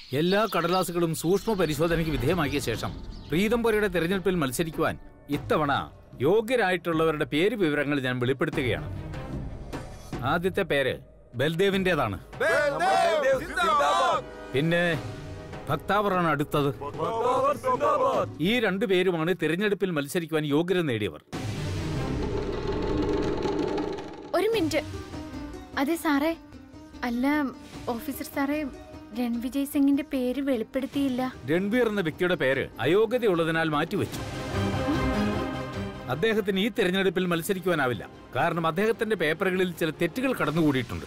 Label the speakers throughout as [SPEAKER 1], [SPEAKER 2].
[SPEAKER 1] എല്ലാ കടലാസുകളും സൂക്ഷ്മ പരിശോധനയ്ക്ക് വിധേയമാക്കിയ ശേഷം പ്രീതംപുരയുടെ തെരഞ്ഞെടുപ്പിൽ മത്സരിക്കുവാൻ ഇത്തവണ യോഗ്യരായിട്ടുള്ളവരുടെ പേര് വിവരങ്ങൾ ഞാൻ വെളിപ്പെടുത്തുകയാണ് ആദ്യത്തെ പേര് ബൽദേവിന്റേതാണ് പിന്നെ ഭക്താവറാണ് അടുത്തത് ഈ രണ്ടു പേരുമാണ് തിരഞ്ഞെടുപ്പിൽ മത്സരിക്കുവാൻ യോഗ്യത നേടിയവർ
[SPEAKER 2] ഒരു മിനിറ്റ് അതെ സാറേ അല്ല ഓഫീസർ സാറേ രൺവിജയ് സിംഗിന്റെ പേര് വെളിപ്പെടുത്തിയില്ല
[SPEAKER 1] രൺബീർ എന്ന വ്യക്തിയുടെ പേര് അയോഗ്യതയുള്ളതിനാൽ മാറ്റിവെച്ചു അദ്ദേഹത്തിന് ഈ തിരഞ്ഞെടുപ്പിൽ മത്സരിക്കുവാനാവില്ല കാരണം അദ്ദേഹത്തിന്റെ പേപ്പറുകളിൽ ചില തെറ്റുകൾ കടന്നുകൂടിയിട്ടുണ്ട്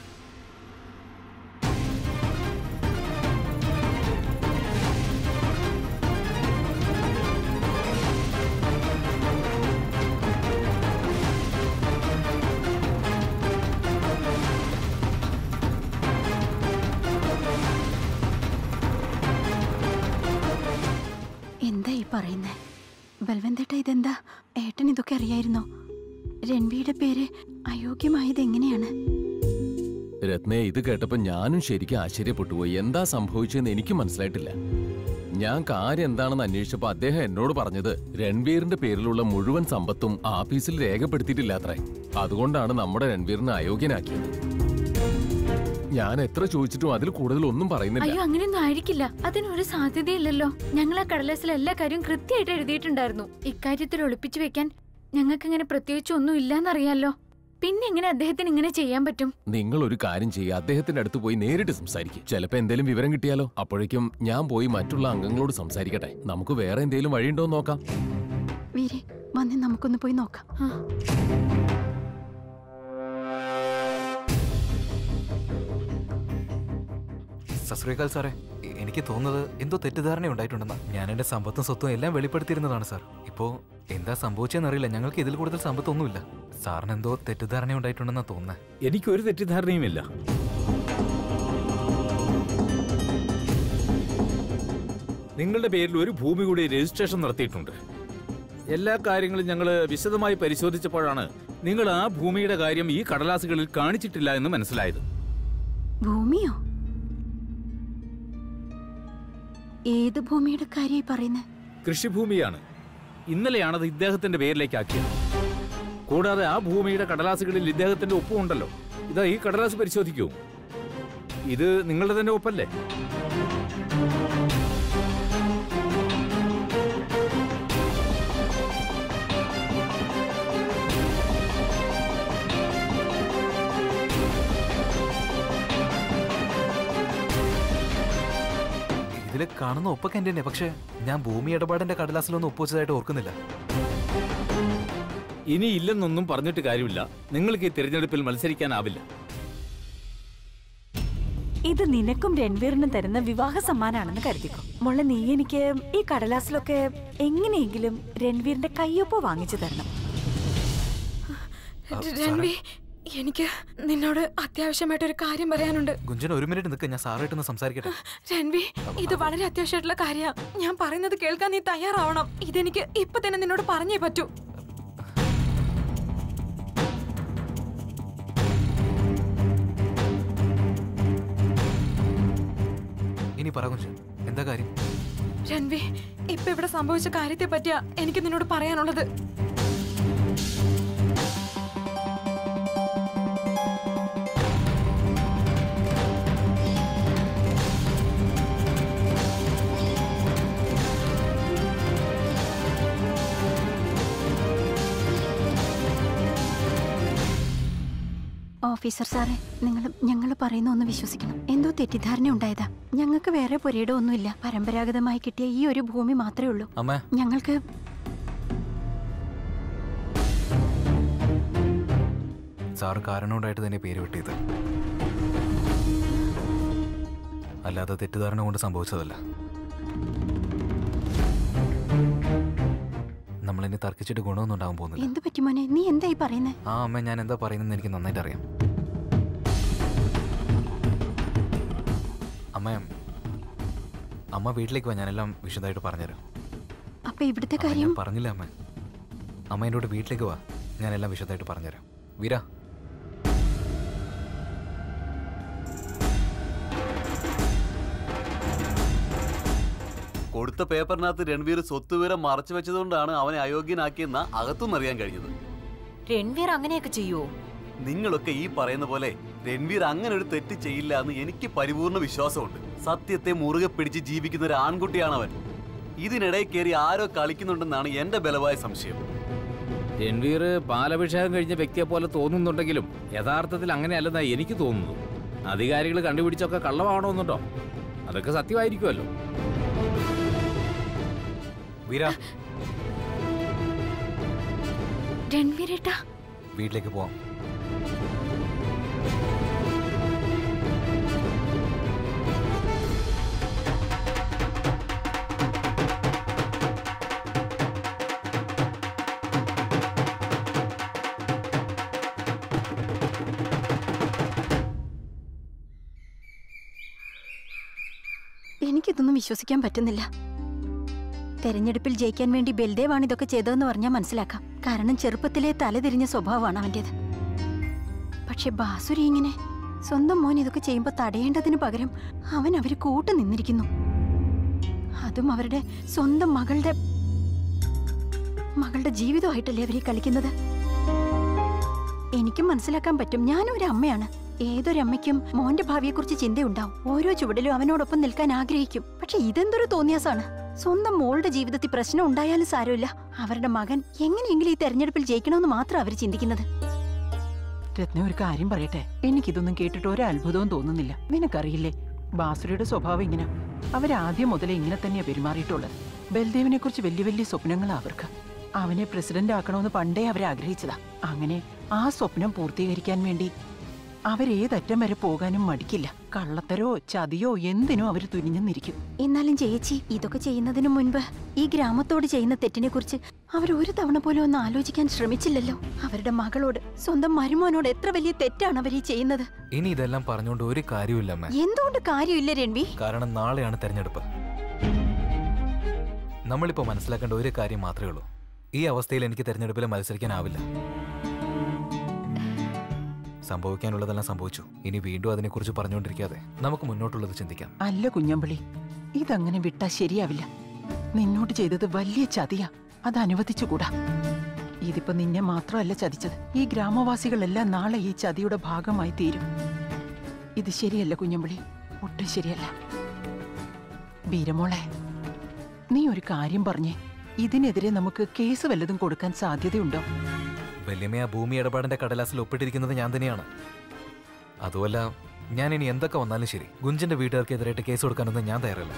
[SPEAKER 3] എന്താ ഈ പറയുന്നേ ബൽവന്തേട്ട ഇതെന്താ ഏട്ടൻ ഇതൊക്കെ അറിയായിരുന്നോ രൺവിയുടെ പേര് അയോഗ്യമായത് എങ്ങനെയാണ്
[SPEAKER 4] രത്നേ ഇത് കേട്ടപ്പോ ഞാനും ശരിക്കും ആശ്ചര്യപ്പെട്ടു പോയി എന്താ സംഭവിച്ചതെന്ന് എനിക്ക് മനസ്സിലായിട്ടില്ല ഞാൻ കാര്യം എന്താണെന്ന് അന്വേഷിച്ചപ്പോ അദ്ദേഹം എന്നോട് പറഞ്ഞത് രൺവീറിന്റെ പേരിലുള്ള മുഴുവൻ സമ്പത്തും ആഫീസിൽ രേഖപ്പെടുത്തിയിട്ടില്ല അത്രേ അതുകൊണ്ടാണ് നമ്മുടെ രൺവീറിനെ അയോഗ്യനാക്കിയത് ഞാൻ എത്ര ചോദിച്ചിട്ടും അതിൽ കൂടുതൽ ഒന്നും പറയുന്നില്ല
[SPEAKER 2] അയ്യോ അങ്ങനെയൊന്നും ആയിരിക്കില്ല അതിനൊരു സാധ്യതയില്ലല്ലോ ഞങ്ങൾ ആ കടലാസിൽ എല്ലാ കാര്യവും കൃത്യമായിട്ട് എഴുതിയിട്ടുണ്ടായിരുന്നു ഇക്കാര്യത്തിൽ ഒളിപ്പിച്ചു വെക്കാൻ ഞങ്ങൾക്ക് ഇങ്ങനെ പ്രത്യേകിച്ച് ഒന്നും ഇല്ലാന്നറിയാലോ പിന്നെ എങ്ങനെ അദ്ദേഹത്തിന് ഇങ്ങനെ ചെയ്യാൻ പറ്റും
[SPEAKER 4] നിങ്ങൾ ഒരു കാര്യം ചെയ്യുക അദ്ദേഹത്തിന്റെ അടുത്ത് പോയി നേരിട്ട് സംസാരിക്കും ചിലപ്പോ എന്തെങ്കിലും വിവരം കിട്ടിയാലോ അപ്പോഴേക്കും ഞാൻ പോയി മറ്റുള്ള അംഗങ്ങളോട് സംസാരിക്കട്ടെ നമുക്ക് വേറെ എന്തെങ്കിലും വഴിയുണ്ടോ എന്ന് നോക്കാം
[SPEAKER 3] വീരെ വന്ന് നമുക്കൊന്ന് പോയി നോക്കാം
[SPEAKER 2] ആ.
[SPEAKER 5] സസ്രീകാൽ സാറേ എ- എനിക്ക് തോന്നുന്നത് എന്തോ തെറ്റിദ്ധാരണ ഉണ്ടായിട്ടുണ്ടെന്നാ ഞാൻ എന്റെ സമ്പത്തും സ്വത്തും എല്ലാം വെളിപ്പെടുത്തിയിരുന്നതാണ് സാർ ഇപ്പോ എന്താ സംഭവിച്ചെന്നറിയില്ല ഞങ്ങൾക്ക് ഇതിൽ കൂടുതൽ സമ്പത്തൊന്നുമില്ല സാറിന് എന്തോ തെറ്റിദ്ധാരണ ഉണ്ടായിട്ടുണ്ടെന്നാ തോന്നുന്നത്
[SPEAKER 1] എനിക്കൊരു തെറ്റിദ്ധാരണയുമില്ല നിങ്ങളുടെ പേരിൽ ഒരു ഭൂമി കൂടി രജിസ്ട്രേഷൻ നടത്തിയിട്ടുണ്ട് എല്ലാ കാര്യങ്ങളും ഞങ്ങൾ വിശദമായി പരിശോധിച്ചപ്പോഴാണ് നിങ്ങൾ ആ ഭൂമിയുടെ കാര്യം ഈ കടലാസുകളിൽ കാണിച്ചിട്ടില്ല എന്ന് മനസ്സിലായത്
[SPEAKER 3] ഭൂമിയോ ഏത് ഭൂമിയുടെ കാര്യമായി പറയുന്നത്
[SPEAKER 1] കൃഷിഭൂമിയാണ് ഇന്നലെയാണത് ഇദ്ദേഹത്തിന്റെ പേരിലേക്ക് ആക്കിയത് കൂടാതെ ആ ഭൂമിയുടെ കടലാസുകളിൽ ഇദ്ദേഹത്തിന്റെ ഒപ്പും ഉണ്ടല്ലോ ഇതാ ഈ കടലാസ് പരിശോധിക്കൂ ഇത് നിങ്ങളുടെ തന്നെ ഒപ്പല്ലേ
[SPEAKER 5] ഇതിൽ കാണുന്ന ഒപ്പൊക്കെ എന്റെ തന്നെ പക്ഷേ ഞാൻ ഭൂമി ഇടപാടിന്റെ കടലാസിലൊന്നും ഒപ്പുവെച്ചതായിട്ട് ഓർക്കുന്നില്ല
[SPEAKER 1] ഇനി ഇല്ലെന്നൊന്നും പറഞ്ഞിട്ട് കാര്യമില്ല നിങ്ങൾക്ക് ഈ തിരഞ്ഞെടുപ്പിൽ മത്സരിക്കാനാവില്ല
[SPEAKER 6] ഇത് നിനക്കും രൺവീറിനും തരുന്ന വിവാഹ സമ്മാനാണെന്ന് കരുതിക്കോ മോളെ നീ എനിക്ക് ഈ കടലാസിലൊക്കെ എങ്ങനെയെങ്കിലും രൺവീറിന്റെ കയ്യൊപ്പ് വാങ്ങിച്ചു തരണം
[SPEAKER 2] രൺവി എനിക്ക് നിന്നോട് അത്യാവശ്യമായിട്ട് ഒരു കാര്യം പറയാനുണ്ട്
[SPEAKER 5] ഗുഞ്ചൻ ഒരു മിനിറ്റ് നിൽക്ക് ഞാൻ സാറായിട്ടൊന്ന് സംസാരിക്കട്ടെ
[SPEAKER 2] രൺവി ഇത് വളരെ അത്യാവശ്യമായിട്ടുള്ള കാര്യമാണ് ഞാൻ പറയുന്നത് കേൾക്കാൻ നീ തയ്യാറാവണം ഇതെനിക്ക് ഇപ്പൊ തന്നെ നിന്നോട് പറഞ്ഞേ പറ്റൂ
[SPEAKER 5] ഇനി പറ ഗുഞ്ചൻ എന്താ കാര്യം
[SPEAKER 2] രൺവി ഇപ്പൊ ഇവിടെ സംഭവിച്ച കാര്യത്തെ പറ്റിയാ എനിക്ക് നിന്നോട് പറയാനുള്ളത്
[SPEAKER 3] ഓഫീസർ സാറേ നിങ്ങൾ ഞങ്ങൾ പറയുന്ന ഒന്ന് വിശ്വസിക്കണം എന്തോ തെറ്റിദ്ധാരണ ഉണ്ടായതാ ഞങ്ങൾക്ക് വേറെ പുരയിടം ഒന്നുമില്ല പരമ്പരാഗതമായി കിട്ടിയ ഈ ഒരു ഭൂമി മാത്രമേ ഉള്ളൂ
[SPEAKER 5] അമ്മ
[SPEAKER 3] ഞങ്ങൾക്ക്
[SPEAKER 5] സാറ് കാരണമുണ്ടായിട്ട് തന്നെ പേര് വെട്ടിയത് അല്ലാതെ തെറ്റിദ്ധാരണ കൊണ്ട് സംഭവിച്ചതല്ല നമ്മളിനി തർക്കിച്ചിട്ട് ഗുണമൊന്നും ഉണ്ടാകാൻ പോകുന്നില്ല
[SPEAKER 3] എന്ത് പറ്റി മോനെ നീ എന്തായി പറയുന്നേ
[SPEAKER 5] ആ അമ്മ ഞാൻ എന്താ പറയുന്നത് എനിക്ക് നന്നായിട്ട് അറിയാം അമ്മ അമ്മ വീട്ടിലേക്ക് വാ ഞാനെല്ലാം വിശദമായിട്ട് പറഞ്ഞുതരാം
[SPEAKER 3] അപ്പൊ ഇവിടുത്തെ
[SPEAKER 5] അമ്മ,
[SPEAKER 3] കാര്യം
[SPEAKER 5] ഞാൻ പറഞ്ഞില്ല അമ്മ അമ്മ എന്നോട് വീട്ടിലേക്ക് വാ ഞാനെല്ലാം വിശദമായിട്ട് പറഞ്ഞുതരാം വീര
[SPEAKER 7] കൊടുത്ത പേപ്പറിനകത്ത് രൺവീർ സ്വത്തുവിവരം മറച്ചു വെച്ചതുകൊണ്ടാണ് അവനെ അയോഗ്യനാക്കിയെന്ന അകത്തുനിന്ന് അറിയാൻ കഴിഞ്ഞത്
[SPEAKER 8] രൺവീർ അങ്ങനെയൊക്കെ ചെയ്യുവോ
[SPEAKER 7] നിങ്ങളൊക്കെ ഈ പറയുന്ന പോലെ രൺവീർ അങ്ങനെ ഒരു തെറ്റ് ചെയ്യില്ല എന്ന് എനിക്ക് പരിപൂർണ വിശ്വാസമുണ്ട് സത്യത്തെ മുറുകെ പിടിച്ച് ജീവിക്കുന്ന ഒരു ആൺകുട്ടിയാണ് അവൻ ഇതിനിടയിൽ കയറി ആരോ കളിക്കുന്നുണ്ടെന്നാണ് എന്റെ ബലമായ സംശയം
[SPEAKER 1] രൺവീർ പാലഭിഷേകം കഴിഞ്ഞ വ്യക്തിയെ പോലെ തോന്നുന്നുണ്ടെങ്കിലും യഥാർത്ഥത്തിൽ അങ്ങനെയല്ലെന്നാണ് എനിക്ക് തോന്നുന്നത് അധികാരികൾ കണ്ടുപിടിച്ചൊക്കെ കള്ളമാണോന്നുണ്ടോ അതൊക്കെ സത്യമായിരിക്കുമല്ലോ
[SPEAKER 5] വീര
[SPEAKER 2] രൺവീരേട്ടാ
[SPEAKER 5] വീട്ടിലേക്ക് പോവാം
[SPEAKER 3] എനിക്കിതൊന്നും വിശ്വസിക്കാൻ പറ്റുന്നില്ല തെരഞ്ഞെടുപ്പിൽ ജയിക്കാൻ വേണ്ടി ബൽദേവാണ് ഇതൊക്കെ ചെയ്തതെന്ന് പറഞ്ഞാൽ മനസ്സിലാക്കാം കാരണം ചെറുപ്പത്തിലെ തലതിരിഞ്ഞ സ്വഭാവമാണ് അവൻ്റേത് പക്ഷെ ബാസുരി ഇങ്ങനെ സ്വന്തം മോൻ ഇതൊക്കെ ചെയ്യുമ്പോൾ തടയേണ്ടതിന് പകരം അവൻ അവര് കൂട്ടു നിന്നിരിക്കുന്നു അതും അവരുടെ സ്വന്തം മകളുടെ മകളുടെ ജീവിതമായിട്ടല്ലേ അവരീ കളിക്കുന്നത് എനിക്കും മനസ്സിലാക്കാൻ പറ്റും ഞാനും ഒരു അമ്മയാണ് ഏതൊരമ്മയ്ക്കും മോന്റെ ഭാവിയെക്കുറിച്ച് ചിന്തയുണ്ടാവും ഓരോ ചുവടിലും അവനോടൊപ്പം നിൽക്കാൻ ആഗ്രഹിക്കും പക്ഷെ ഇതെന്തൊരു തോന്നിയാസാണ് സ്വന്തം മോളുടെ ജീവിതത്തിൽ പ്രശ്നം ഉണ്ടായാലും സാരമില്ല അവരുടെ മകൻ എങ്ങനെയെങ്കിലും ഈ തെരഞ്ഞെടുപ്പിൽ ജയിക്കണമെന്ന് മാത്രം അവർ ചിന്തിക്കുന്നത്
[SPEAKER 9] രത്ന ഒരു കാര്യം പറയട്ടെ എനിക്കിതൊന്നും കേട്ടിട്ട് ഒരു അത്ഭുതവും തോന്നുന്നില്ല നിനക്കറിയില്ലേ ബാസുരയുടെ സ്വഭാവം ഇങ്ങനെ അവരാദ്യം മുതലേ ഇങ്ങനെ തന്നെയാ പെരുമാറിയിട്ടുള്ളത് ബൽദേവിനെ കുറിച്ച് വലിയ വലിയ സ്വപ്നങ്ങളാ അവർക്ക് അവനെ പ്രസിഡന്റ് ആക്കണമെന്ന് പണ്ടേ അവർ ആഗ്രഹിച്ചതാ അങ്ങനെ ആ സ്വപ്നം പൂർത്തീകരിക്കാൻ വേണ്ടി അവരേതറ്റം വരെ പോകാനും മടിക്കില്ല കള്ളത്തരോ ചതിയോ എന്തിനോ അവർ തുനിഞ്ഞെന്നിരിക്കും
[SPEAKER 3] എന്നാലും ചേച്ചി ഇതൊക്കെ ചെയ്യുന്നതിനു മുൻപ് ഈ ഗ്രാമത്തോട് ചെയ്യുന്ന തെറ്റിനെ കുറിച്ച് അവർ ഒരു തവണ പോലും ഒന്ന് ആലോചിക്കാൻ ശ്രമിച്ചില്ലല്ലോ അവരുടെ മകളോട് സ്വന്തം മരുമോനോട് എത്ര വലിയ തെറ്റാണ് അവർ ഈ ചെയ്യുന്നത്
[SPEAKER 5] ഇനി ഇതെല്ലാം പറഞ്ഞുകൊണ്ട് ഒരു കാര്യമില്ല അമ്മ
[SPEAKER 3] എന്തുകൊണ്ട് കാര്യമില്ല രൺവി
[SPEAKER 5] കാരണം നാളെയാണ് തെരഞ്ഞെടുപ്പ് നമ്മളിപ്പോ മനസ്സിലാക്കേണ്ട ഒരു കാര്യം മാത്രമേ ഉള്ളൂ ഈ അവസ്ഥയിൽ എനിക്ക് തെരഞ്ഞെടുപ്പിൽ മത്സരിക്കാനാവില്ല സംഭവിക്കാനുള്ളതെല്ലാം സംഭവിച്ചു ഇനി വീണ്ടും അതിനെക്കുറിച്ച് പറഞ്ഞുകൊണ്ടിരിക്കാതെ നമുക്ക് മുന്നോട്ടുള്ളത് ചിന്തിക്കാം
[SPEAKER 9] അല്ല കുഞ്ഞമ്പിളി ഇതങ്ങനെ വിട്ടാ ശരിയാവില്ല നിന്നോട് ചെയ്തത് വലിയ ചതിയാ അത് അനുവദിച്ചുകൂടാ ഇതിപ്പോ നിന്നെ മാത്രമല്ല ചതിച്ചത് ഈ ഗ്രാമവാസികളെല്ലാം നാളെ ഈ ചതിയുടെ ഭാഗമായി തീരും ഇത് ശരിയല്ല കുഞ്ഞമ്പിളി ഒട്ടും ശരിയല്ല ബീരമോളെ നീ ഒരു കാര്യം പറഞ്ഞേ ഇതിനെതിരെ നമുക്ക് കേസ് വല്ലതും കൊടുക്കാൻ സാധ്യതയുണ്ടോ
[SPEAKER 5] വല്യമ്മ ആ ഭൂമി ഇടപാടിന്റെ കടലാസിൽ ഒപ്പിട്ടിരിക്കുന്നത് ഞാൻ തന്നെയാണ് അതുമല്ല ഞാൻ ഇനി എന്തൊക്കെ വന്നാലും ശരി ഗുഞ്ചന്റെ വീട്ടുകാർക്കെതിരായിട്ട് കേസ് കൊടുക്കാനൊന്നും ഞാൻ തയ്യാറല്ല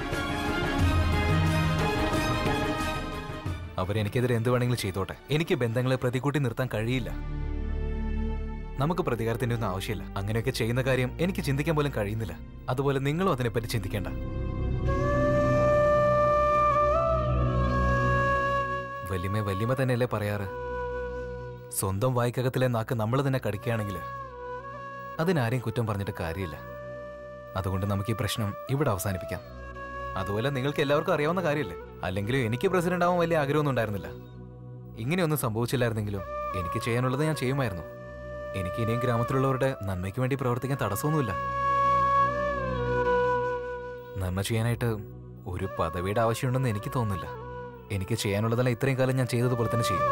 [SPEAKER 5] അവരെനിക്കെതിരെ എന്ത് വേണമെങ്കിലും ചെയ്തോട്ടെ എനിക്ക് ബന്ധങ്ങളെ പ്രതികൂട്ടി നിർത്താൻ കഴിയില്ല നമുക്ക് പ്രതികാരത്തിന്റെ ഒന്നും ആവശ്യമില്ല അങ്ങനെയൊക്കെ ചെയ്യുന്ന കാര്യം എനിക്ക് ചിന്തിക്കാൻ പോലും കഴിയുന്നില്ല അതുപോലെ നിങ്ങളും അതിനെപ്പറ്റി ചിന്തിക്കേണ്ട വല്യമ്മ വല്യമ്മ തന്നെയല്ലേ പറയാറ് സ്വന്തം വായ്ക്കകത്തിലെ നാക്ക് നമ്മൾ തന്നെ കടിക്കുകയാണെങ്കിൽ അതിനാരെയും കുറ്റം പറഞ്ഞിട്ട് കാര്യമില്ല അതുകൊണ്ട് നമുക്ക് ഈ പ്രശ്നം ഇവിടെ അവസാനിപ്പിക്കാം അതുപോലെ നിങ്ങൾക്ക് എല്ലാവർക്കും അറിയാവുന്ന കാര്യമല്ലേ അല്ലെങ്കിലും എനിക്ക് പ്രസിഡന്റ് ആവാൻ വലിയ ആഗ്രഹമൊന്നും ഉണ്ടായിരുന്നില്ല ഇങ്ങനെയൊന്നും സംഭവിച്ചില്ലായിരുന്നെങ്കിലും എനിക്ക് ചെയ്യാനുള്ളത് ഞാൻ ചെയ്യുമായിരുന്നു എനിക്ക് ഇനിയും ഗ്രാമത്തിലുള്ളവരുടെ നന്മയ്ക്ക് വേണ്ടി പ്രവർത്തിക്കാൻ തടസ്സമൊന്നുമില്ല നന്മ ചെയ്യാനായിട്ട് ഒരു പദവിയുടെ ആവശ്യമുണ്ടെന്ന് എനിക്ക് തോന്നുന്നില്ല എനിക്ക് ചെയ്യാനുള്ളതെല്ലാം ഇത്രയും കാലം ഞാൻ ചെയ്തതുപോലെ തന്നെ ചെയ്യും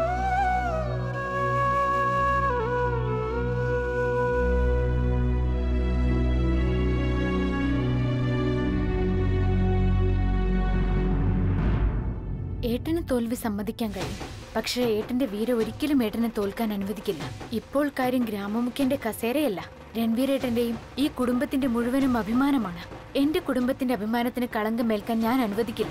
[SPEAKER 2] ഏട്ടന് തോൽവി സമ്മതിക്കാൻ കഴിയും പക്ഷേ ഏട്ടന്റെ വീര ഒരിക്കലും ഏട്ടനെ തോൽക്കാൻ അനുവദിക്കില്ല ഇപ്പോൾ കാര്യം ഗ്രാമമുഖ്യന്റെ കസേരയല്ല രൺവീരേട്ടന്റെയും ഈ കുടുംബത്തിന്റെ മുഴുവനും അഭിമാനമാണ് എന്റെ കുടുംബത്തിന്റെ അഭിമാനത്തിന് കളങ്കം മേൽക്കാൻ ഞാൻ അനുവദിക്കില്ല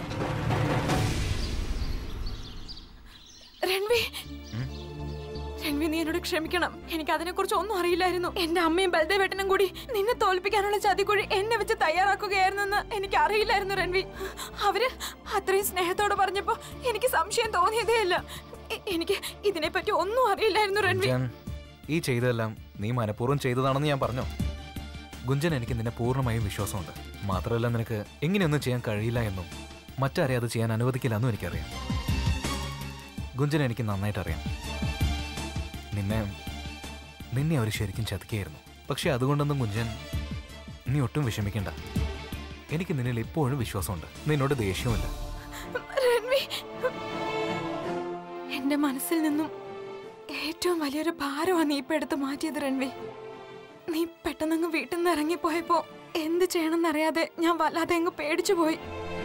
[SPEAKER 10] രൺവി രൺവി നീ എന്നോട് ക്ഷമിക്കണം എനിക്ക് അതിനെക്കുറിച്ച് ഒന്നും അറിയില്ലായിരുന്നു എന്റെ അമ്മയും ബൽദേവേട്ടനും കൂടി നിന്നെ തോൽപ്പിക്കാനുള്ള ചതിക്കുഴി എന്നെ വെച്ച് തയ്യാറാക്കുകയായിരുന്നെന്ന് എനിക്ക് അറിയില്ലായിരുന്നു രൺവി അവര് അത്രയും സ്നേഹത്തോടെ പറഞ്ഞപ്പോ എനിക്ക് സംശയം തോന്നിയതേ ഇല്ല എ- എനിക്ക് ഇതിനെപ്പറ്റി ഒന്നും അറിയില്ലായിരുന്നു രൺവി
[SPEAKER 5] ഗുഞ്ചൻ ഈ ചെയ്തതെല്ലാം നീ മനഃപൂർവ്വം ചെയ്തതാണെന്ന് ഞാൻ പറഞ്ഞോ ഗുഞ്ചൻ എനിക്ക് നിന്നെ പൂർണ്ണമായും വിശ്വാസമുണ്ട് മാത്രമല്ല നിനക്ക് ഇങ്ങനെയൊന്നും ചെയ്യാൻ കഴിയില്ല എന്നും മറ്റാരെ അത് ചെയ്യാൻ അനുവദിക്കില്ല എന്നും എനിക്കറിയാം ഗുഞ്ചൻ എനിക്ക് നന്നായിട്ട് അറിയാം നിന്നെ നിന്നെ അവർ ശരിക്കും ചതിക്കുകയായിരുന്നു പക്ഷെ അതുകൊണ്ടൊന്നും ഗുഞ്ചൻ നീ ഒട്ടും വിഷമിക്കണ്ട എനിക്ക് നിന്നിൽ ഇപ്പോഴും വിശ്വാസമുണ്ട് നിന്നോട് ദേഷ്യവുമില്ല
[SPEAKER 10] രൺവി എന്റെ മനസ്സിൽ നിന്നും ഏറ്റവും വലിയൊരു ഭാരമാണ് നീ ഇപ്പൊ എടുത്ത് മാറ്റിയത് രൺവി നീ പെട്ടെന്നങ്ങ് വീട്ടിൽ നിന്ന് ഇറങ്ങിപ്പോയപ്പോ എന്ത് ചെയ്യണമെന്നറിയാതെ ഞാൻ വല്ലാതെ അങ്ങ് പേടിച്ചു പോയി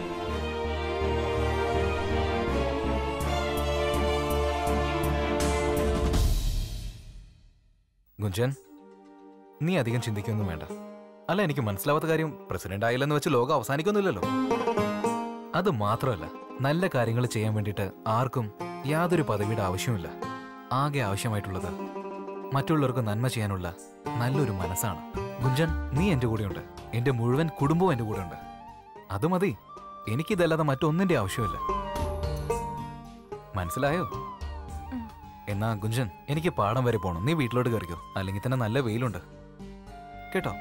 [SPEAKER 5] ഗുഞ്ചൻ നീ അധികം ചിന്തിക്കൊന്നും വേണ്ട അല്ല എനിക്ക് മനസ്സിലാവാത്ത കാര്യം പ്രസിഡന്റ് ആയില്ലെന്ന് വെച്ച് ലോകം അവസാനിക്കൊന്നുമില്ലല്ലോ അത് മാത്രമല്ല നല്ല കാര്യങ്ങൾ ചെയ്യാൻ വേണ്ടിയിട്ട് ആർക്കും യാതൊരു പദവിയുടെ ആവശ്യമില്ല ആകെ ആവശ്യമായിട്ടുള്ളത് മറ്റുള്ളവർക്ക് നന്മ ചെയ്യാനുള്ള നല്ലൊരു മനസ്സാണ് ഗുഞ്ചൻ നീ എന്റെ കൂടെയുണ്ട് എന്റെ മുഴുവൻ കുടുംബവും എന്റെ കൂടെയുണ്ട് അത് മതി എനിക്കിതല്ലാതെ മറ്റൊന്നിന്റെ ആവശ്യമില്ല മനസ്സിലായോ എന്നാ ഗുഞ്ചൻ എനിക്ക് പാടം വരെ പോണം നീ വീട്ടിലോട്ട് കയറിക്കോ അല്ലെങ്കിൽ തന്നെ നല്ല വെയിലുണ്ട് കേട്ടോ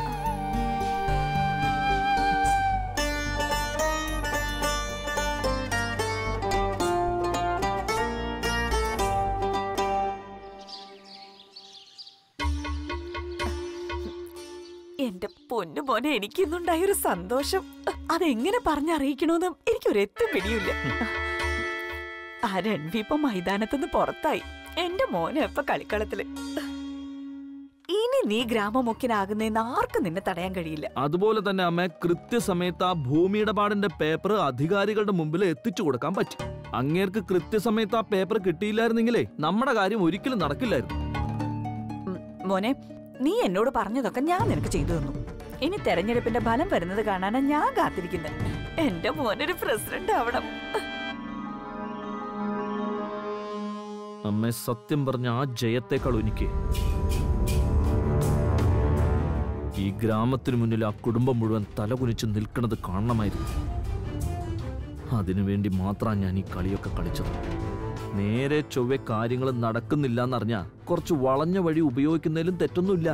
[SPEAKER 6] എന്റെ പൊന്നു മോനെ എനിക്കിന്നുണ്ടായൊരു സന്തോഷം അതെങ്ങനെ പറഞ്ഞറിയിക്കണോന്ന് എനിക്കൊരെത്തും പിടിയില്ല ആ രൺവി ഇപ്പൊ മൈതാനത്തുനിന്ന് പുറത്തായി എന്റെ മോനെ ഇപ്പൊ കളിക്കളത്തില് ഇനി നീ ഗ്രാമമുഖ്യനാകുന്നതെന്ന് ആർക്കും നിന്നെ തടയാൻ കഴിയില്ല
[SPEAKER 11] അതുപോലെ തന്നെ അമ്മ കൃത്യസമയത്ത് ആ ഭൂമിയുടെ പാടിന്റെ പേപ്പർ അധികാരികളുടെ മുമ്പിൽ എത്തിച്ചു കൊടുക്കാൻ പറ്റി അങ്ങേർക്ക് കൃത്യസമയത്ത് ആ പേപ്പർ കിട്ടിയില്ലായിരുന്നെങ്കിലേ നമ്മുടെ കാര്യം ഒരിക്കലും നടക്കില്ലായിരുന്നു
[SPEAKER 6] ഉം, മോനെ നീ എന്നോട് പറഞ്ഞതൊക്കെ ഞാൻ നിനക്ക് ചെയ്തു തന്നു ഇനി തെരഞ്ഞെടുപ്പിന്റെ ഫലം വരുന്നത് കാണാനാ ഞാൻ കാത്തിരിക്കുന്നത് എന്റെ മോനൊരു പ്രസിഡന്റ് ആവണം
[SPEAKER 11] അമ്മ സത്യം പറഞ്ഞ ആ ജയത്തേക്കാൾ എനിക്ക് ഈ ഗ്രാമത്തിനു മുന്നിൽ ആ കുടുംബം മുഴുവൻ തലകുനിച്ച് നിൽക്കുന്നത് കാണണമായിരുന്നു അതിനുവേണ്ടി മാത്രമാണ് ഞാൻ ഈ കളിയൊക്കെ കളിച്ചത് നേരെ ചൊവ്വെ കാര്യങ്ങൾ നടക്കുന്നില്ല എന്നറിഞ്ഞാ കുറച്ച് വളഞ്ഞ വഴി ഉപയോഗിക്കുന്നതിലും തെറ്റൊന്നുമില്ല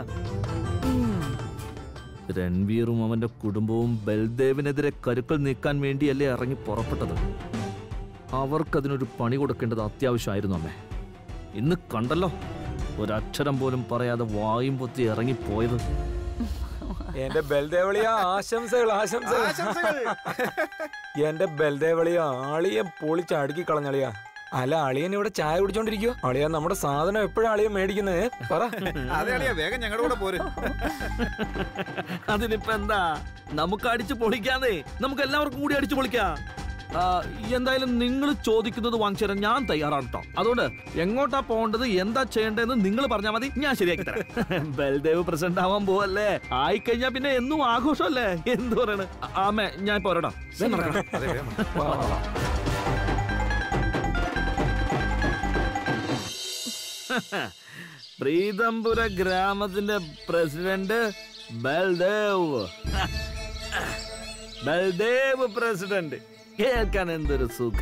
[SPEAKER 11] രൺവീറും അവന്റെ കുടുംബവും ബൽദേവിനെതിരെ കരുക്കൾ നീക്കാൻ വേണ്ടിയല്ലേ ഇറങ്ങി പുറപ്പെട്ടത് അവർക്കതിനൊരു പണി കൊടുക്കേണ്ടത് അത്യാവശ്യമായിരുന്നു അമ്മേ ഇന്ന് കണ്ടല്ലോ ഒരക്ഷരം പോലും പറയാതെ വായും പൊത്തി ഇറങ്ങിപ്പോയത്
[SPEAKER 12] എന്റെ ബൽദേവളിയ ആശംസകൾ ആശംസകൾ എന്റെ ബൽദേവളിയ ആളിയെ പൊളിച്ച് അടുക്കി കളഞ്ഞളിയ അല്ല അളിയൻ ഇവിടെ ചായ കുടിച്ചോണ്ടിരിക്കോ അളിയ നമ്മുടെ സാധനം എപ്പോഴാ അളിയൻ മേടിക്കുന്നത് പറ
[SPEAKER 13] അതെ അളിയാ വേഗം ഞങ്ങളുടെ കൂടെ പോര്
[SPEAKER 11] അതിനിപ്പോ എന്താ നമുക്ക് അടിച്ചു പൊളിക്കാന്നേ നമുക്ക് എല്ലാവർക്കും കൂടി അടിച്ചു പൊളിക്കാം ആ, എന്തായാലും നിങ്ങൾ ചോദിക്കുന്നത് വാങ്ങിച്ചു തരാൻ ഞാൻ തയ്യാറാണ് കേട്ടോ അതുകൊണ്ട് എങ്ങോട്ടാ പോകേണ്ടത് എന്താ ചെയ്യേണ്ടതെന്ന് നിങ്ങൾ പറഞ്ഞാൽ മതി ഞാൻ ശരിയാക്കി തരാം ബൽദേവ് പ്രസിഡന്റ് ആവാൻ പോവല്ലേ ആയിക്കഴിഞ്ഞാ പിന്നെ എന്നും ആഘോഷമല്ലേ എന്ത് പറയണ് ആ, ആമേ ഞാൻ പോരടാ വേഗം നടക്കണം.
[SPEAKER 13] അതെ വേഗം
[SPEAKER 12] വാ, വാ, വാ.
[SPEAKER 11] പ്രീതംപുര ഗ്രാമത്തിന്റെ പ്രസിഡന്റ് ബൽദേവ് ബൽദേവ് പ്രസിഡന്റ് കേൾക്കാൻ എന്തൊരു സുഖ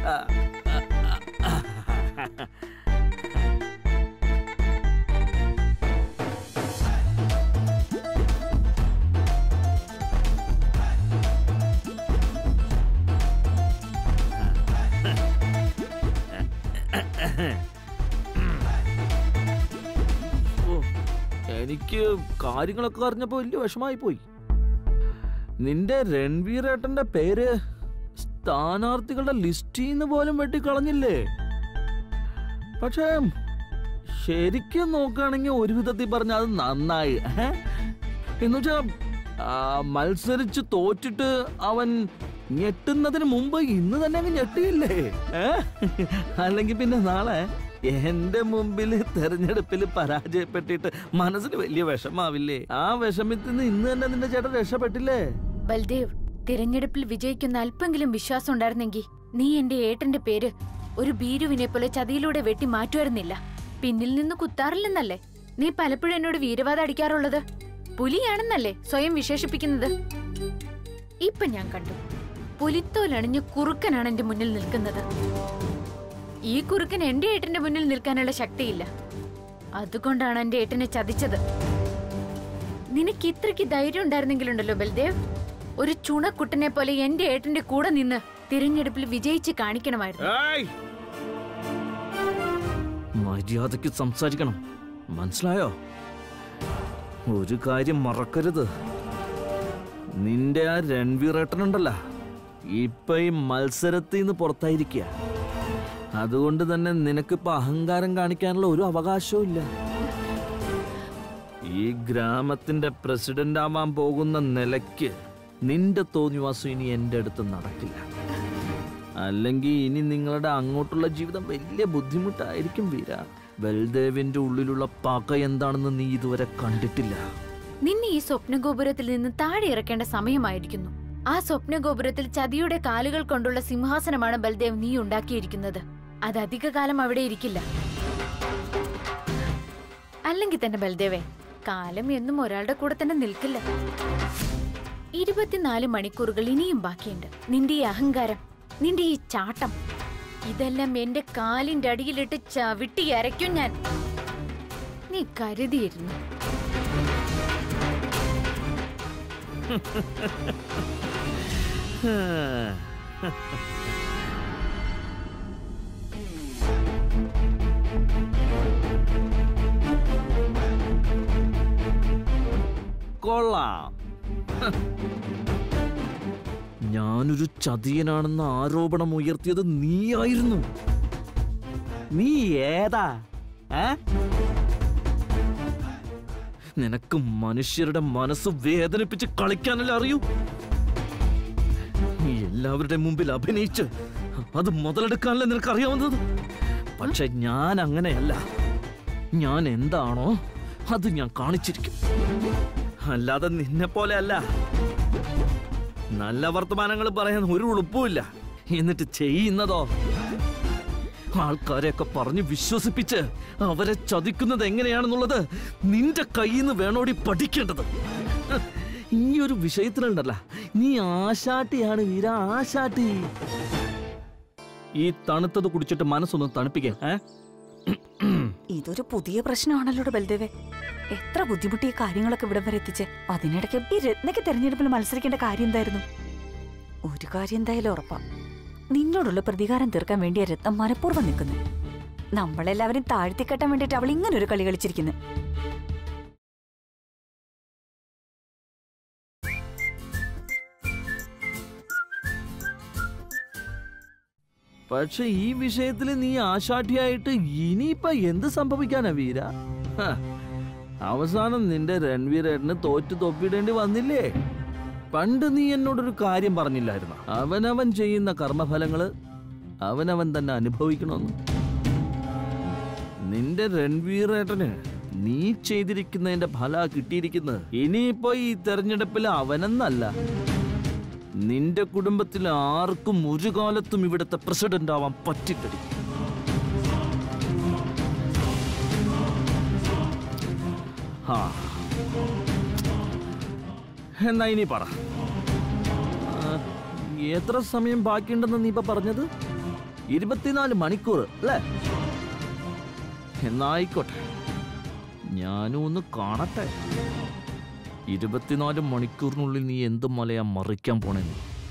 [SPEAKER 11] ഓ, എനിക്ക് കാര്യങ്ങളൊക്കെ അറിഞ്ഞപ്പോ വലിയ വിഷമായി പോയി നിന്റെ രൺവീറേട്ടന്റെ പേര് സ്ഥാനാർത്ഥികളുടെ ലിസ്റ്റിൽ നിന്ന് പോലും വെട്ടിക്കളഞ്ഞില്ലേ പക്ഷേ ശരിക്കും നോക്കുകയാണെങ്കിൽ ഒരു വിധത്തിൽ പറഞ്ഞ അത് നന്നായി ഏ? എന്നുവെച്ചാ ആ, മത്സരിച്ച് തോറ്റിട്ട് അവൻ ഞെട്ടുന്നതിന് മുമ്പ് ഇന്ന് തന്നെ അങ്ങ് ഞെട്ടിയില്ലേ ഏ? അല്ലെങ്കിൽ പിന്നെ നാളെ എന്റെ മുമ്പിൽ തെരഞ്ഞെടുപ്പിൽ പരാജയപ്പെട്ടിട്ട് മനസ്സിന് വലിയ വിഷമാവില്ലേ ആ വിഷമത്തിൽ നിന്ന് ഇന്ന് തന്നെ നിന്റെ ചേട്ടൻ രക്ഷപ്പെട്ടില്ലേ
[SPEAKER 2] ബൽദേവ് തിരഞ്ഞെടുപ്പിൽ വിജയിക്കുന്ന അല്പെങ്കിലും വിശ്വാസം ഉണ്ടായിരുന്നെങ്കിൽ നീ എന്റെ ഏട്ടന്റെ പേര് ഒരു ഭീരുവിനെ പോലെ ചതിയിലൂടെ വെട്ടി മാറ്റുമായിരുന്നില്ല പിന്നിൽ നിന്ന് കുത്താറില്ലെന്നല്ലേ നീ പലപ്പോഴും എന്നോട് വീരവാദം അടിക്കാറുള്ളത് പുലിയാണെന്നല്ലേ സ്വയം വിശേഷിപ്പിക്കുന്നത് ഇപ്പൊ ഞാൻ കണ്ടു പുലിത്തോലണിഞ്ഞ കുറുക്കനാണ് എന്റെ മുന്നിൽ നിൽക്കുന്നത് ഈ കുറുക്കൻ എന്റെ ഏട്ടന്റെ മുന്നിൽ നിൽക്കാനുള്ള ശക്തിയില്ല അതുകൊണ്ടാണ് എന്റെ ഏട്ടനെ ചതിച്ചത് നിനക്ക് ഇത്രയ്ക്ക് ധൈര്യം ഉണ്ടായിരുന്നെങ്കിലുണ്ടല്ലോ ബൽദേവ് ഒരു ചുണക്കുട്ടനെ പോലെ എന്റെ ഏട്ടന്റെ കൂടെ നിന്ന് തിരഞ്ഞെടുപ്പിൽ വിജയിച്ച് കാണിക്കണമായിരുന്നു
[SPEAKER 11] ഏയ്! മര്യാദയ്ക്ക് സംസാരിക്കണം മനസ്സിലായോ ഒരു കാര്യം മറക്കരുത് നിന്റെ ആ രൺവീറേട്ടനുണ്ടല്ല ഇപ്പൊ ഈ മത്സരത്തിൽ നിന്ന് പുറത്തായിരിക്കുക അതുകൊണ്ട് തന്നെ നിനക്കിപ്പോ അഹങ്കാരം കാണിക്കാനുള്ള ഒരു അവകാശവും ഇല്ല ഈ ഗ്രാമത്തിന്റെ പ്രസിഡന്റ് ആവാൻ പോകുന്ന നിലയ്ക്ക് നിന്റെ തോന്നിവാസം ഇനി എൻ്റെ അടുത്ത് നടക്കില്ല അല്ലെങ്കിൽ ഇനി നിങ്ങളുടെ അങ്ങോട്ടുള്ള ജീവിതം വലിയ ബുദ്ധിമുട്ടായിരിക്കും വീര ബൽദേവിന്റെ ഉള്ളിലുള്ള പക എന്താണെന്ന് നീ ഇതുവരെ കണ്ടിട്ടില്ല
[SPEAKER 2] നിന്നെ ഈ സ്വപ്നഗോപുരത്തിൽ നിന്ന് താഴെ ഇറക്കേണ്ട സമയമായിരിക്കുന്നു ആ സ്വപ്നഗോപുരത്തിൽ ചതിയുടെ കാലുകൾ കൊണ്ടുള്ള സിംഹാസനമാണ് ബൽദേവ് നീ ഉണ്ടാക്കിയിരിക്കുന്നത് അത് അധികകാലം അവിടെ ഇരിക്കില്ല അല്ലെങ്കിൽ തന്നെ ബൽദേവേ കാലം എന്നും ഒരാളുടെ കൂടെ തന്നെ നിൽക്കില്ല ഇരുപത്തിനാല് മണിക്കൂറുകൾ ഇനിയും ബാക്കിയുണ്ട് നിന്റെ ഈ അഹങ്കാരം നിന്റെ ഈ ചാട്ടം ഇതെല്ലാം എന്റെ കാലിന്റെ അടിയിലിട്ട് ചവിട്ടി അരയ്ക്കും ഞാൻ നീ കരുതിയിരുന്നു
[SPEAKER 11] കൊള്ളാം ഞാനൊരു ചതിയനാണെന്ന ആരോപണം ഉയർത്തിയത് നീയായിരുന്നു നീ ഏതാ ഏ നിനക്ക് മനുഷ്യരുടെ മനസ്സ് വേദനിപ്പിച്ച് കളിക്കാനല്ലേ അറിയൂ നീ എല്ലാവരുടെ മുമ്പിൽ അഭിനയിച്ച് അത് മുതലെടുക്കാനല്ലേ നിനക്ക് അറിയാവുന്നത് പക്ഷെ ഞാൻ അങ്ങനെയല്ല ഞാൻ എന്താണോ അത് ഞാൻ കാണിച്ചിരിക്കും അല്ലാതെ നിന്നെ പോലെ അല്ല നല്ല വർത്തമാനങ്ങൾ പറയാൻ ഒരു ഉളുപ്പുമില്ല എന്നിട്ട് ചെയ്യുന്നതോ ആൾക്കാരെയൊക്കെ പറഞ്ഞ് വിശ്വസിപ്പിച്ച് അവരെ ചതിക്കുന്നത് എങ്ങനെയാണെന്നുള്ളത് നിന്റെ കയ്യിൽ നിന്ന് വേണോടി പഠിക്കേണ്ടത് ഈ ഒരു വിഷയത്തിലുണ്ടല്ല നീ ആശാട്ടിയാണ് വീര ആശാട്ടി ഈ തണുത്തത് കുടിച്ചിട്ട് മനസ്സൊന്ന് തണുപ്പിക്കേ ഏ
[SPEAKER 6] ഇതൊരു പുതിയ പ്രശ്നമാണല്ലോ ബൽദേവേ എത്ര ബുദ്ധിമുട്ടിയ കാര്യങ്ങളൊക്കെ ഇവിടെ വരെ എത്തിച്ച് അതിനിടയ്ക്ക് ഈ രത്നയ്ക്ക് തെരഞ്ഞെടുപ്പിൽ മത്സരിക്കേണ്ട കാര്യം എന്തായിരുന്നു ഒരു കാര്യം എന്തായാലും ഉറപ്പാ നിന്നോടുള്ള പ്രതികാരം തീർക്കാൻ വേണ്ടിയ രത്നം മനഃപൂർവ്വം നിൽക്കുന്നു നമ്മളെല്ലാവരും താഴ്ത്തിക്കെട്ടാൻ വേണ്ടിയിട്ട് അവൾ ഇങ്ങനെ ഒരു കളി കളിച്ചിരിക്കുന്നു
[SPEAKER 11] പക്ഷെ ഈ വിഷയത്തിൽ നീ ആശാഠ്യായിട്ട് ഇനിയിപ്പൊ എന്ത് സംഭവിക്കാനാ വീര ഹ, അവസാനം നിന്റെ രൺവീരേട്ടന് തോറ്റു തൊപ്പിടേണ്ടി വന്നില്ലേ പണ്ട് നീ എന്നോടൊരു കാര്യം പറഞ്ഞില്ലായിരുന്നു അവനവൻ ചെയ്യുന്ന കർമ്മഫലങ്ങള് അവനവൻ തന്നെ അനുഭവിക്കണമെന്ന് നിന്റെ രൺവീറേട്ടന് നീ ചെയ്തിരിക്കുന്നതിന്റെ ഫല കിട്ടിയിരിക്കുന്നത് ഇനിയിപ്പോ ഈ തെരഞ്ഞെടുപ്പിൽ അവനെന്നല്ല നിന്റെ കുടുംബത്തിൽ ആർക്കും ഒരു കാലത്തും ഇവിടുത്തെ പ്രസിഡന്റ് ആവാൻ പറ്റില്ലടി ആ എന്നാ ഇനി പറ ആ, എത്ര സമയം ബാക്കിയുണ്ടെന്ന് നീ ഇപ്പൊ പറഞ്ഞത് ഇരുപത്തിനാല് മണിക്കൂർ അല്ലേ എന്നായിക്കോട്ടെ ഞാനും ഒന്ന് കാണട്ടെ ഇരുപത്തിനാല് മണിക്കൂറിനുള്ളിൽ നീ എന്ത് മലയാ മറിക്കാൻ പോണെന്ന്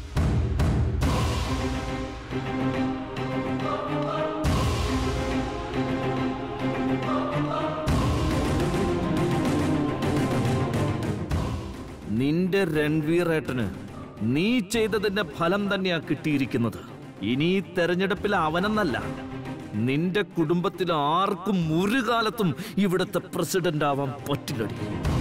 [SPEAKER 11] നിന്റെ രൺവീറേട്ടന് നീ ചെയ്തതിന്റെ ഫലം തന്നെയാ കിട്ടിയിരിക്കുന്നത് ഇനി ഈ തെരഞ്ഞെടുപ്പിൽ അവനെന്നല്ല നിന്റെ കുടുംബത്തിൽ ആർക്കും ഒരു കാലത്തും ഇവിടുത്തെ പ്രസിഡന്റ് ആവാൻ പറ്റില്ലടി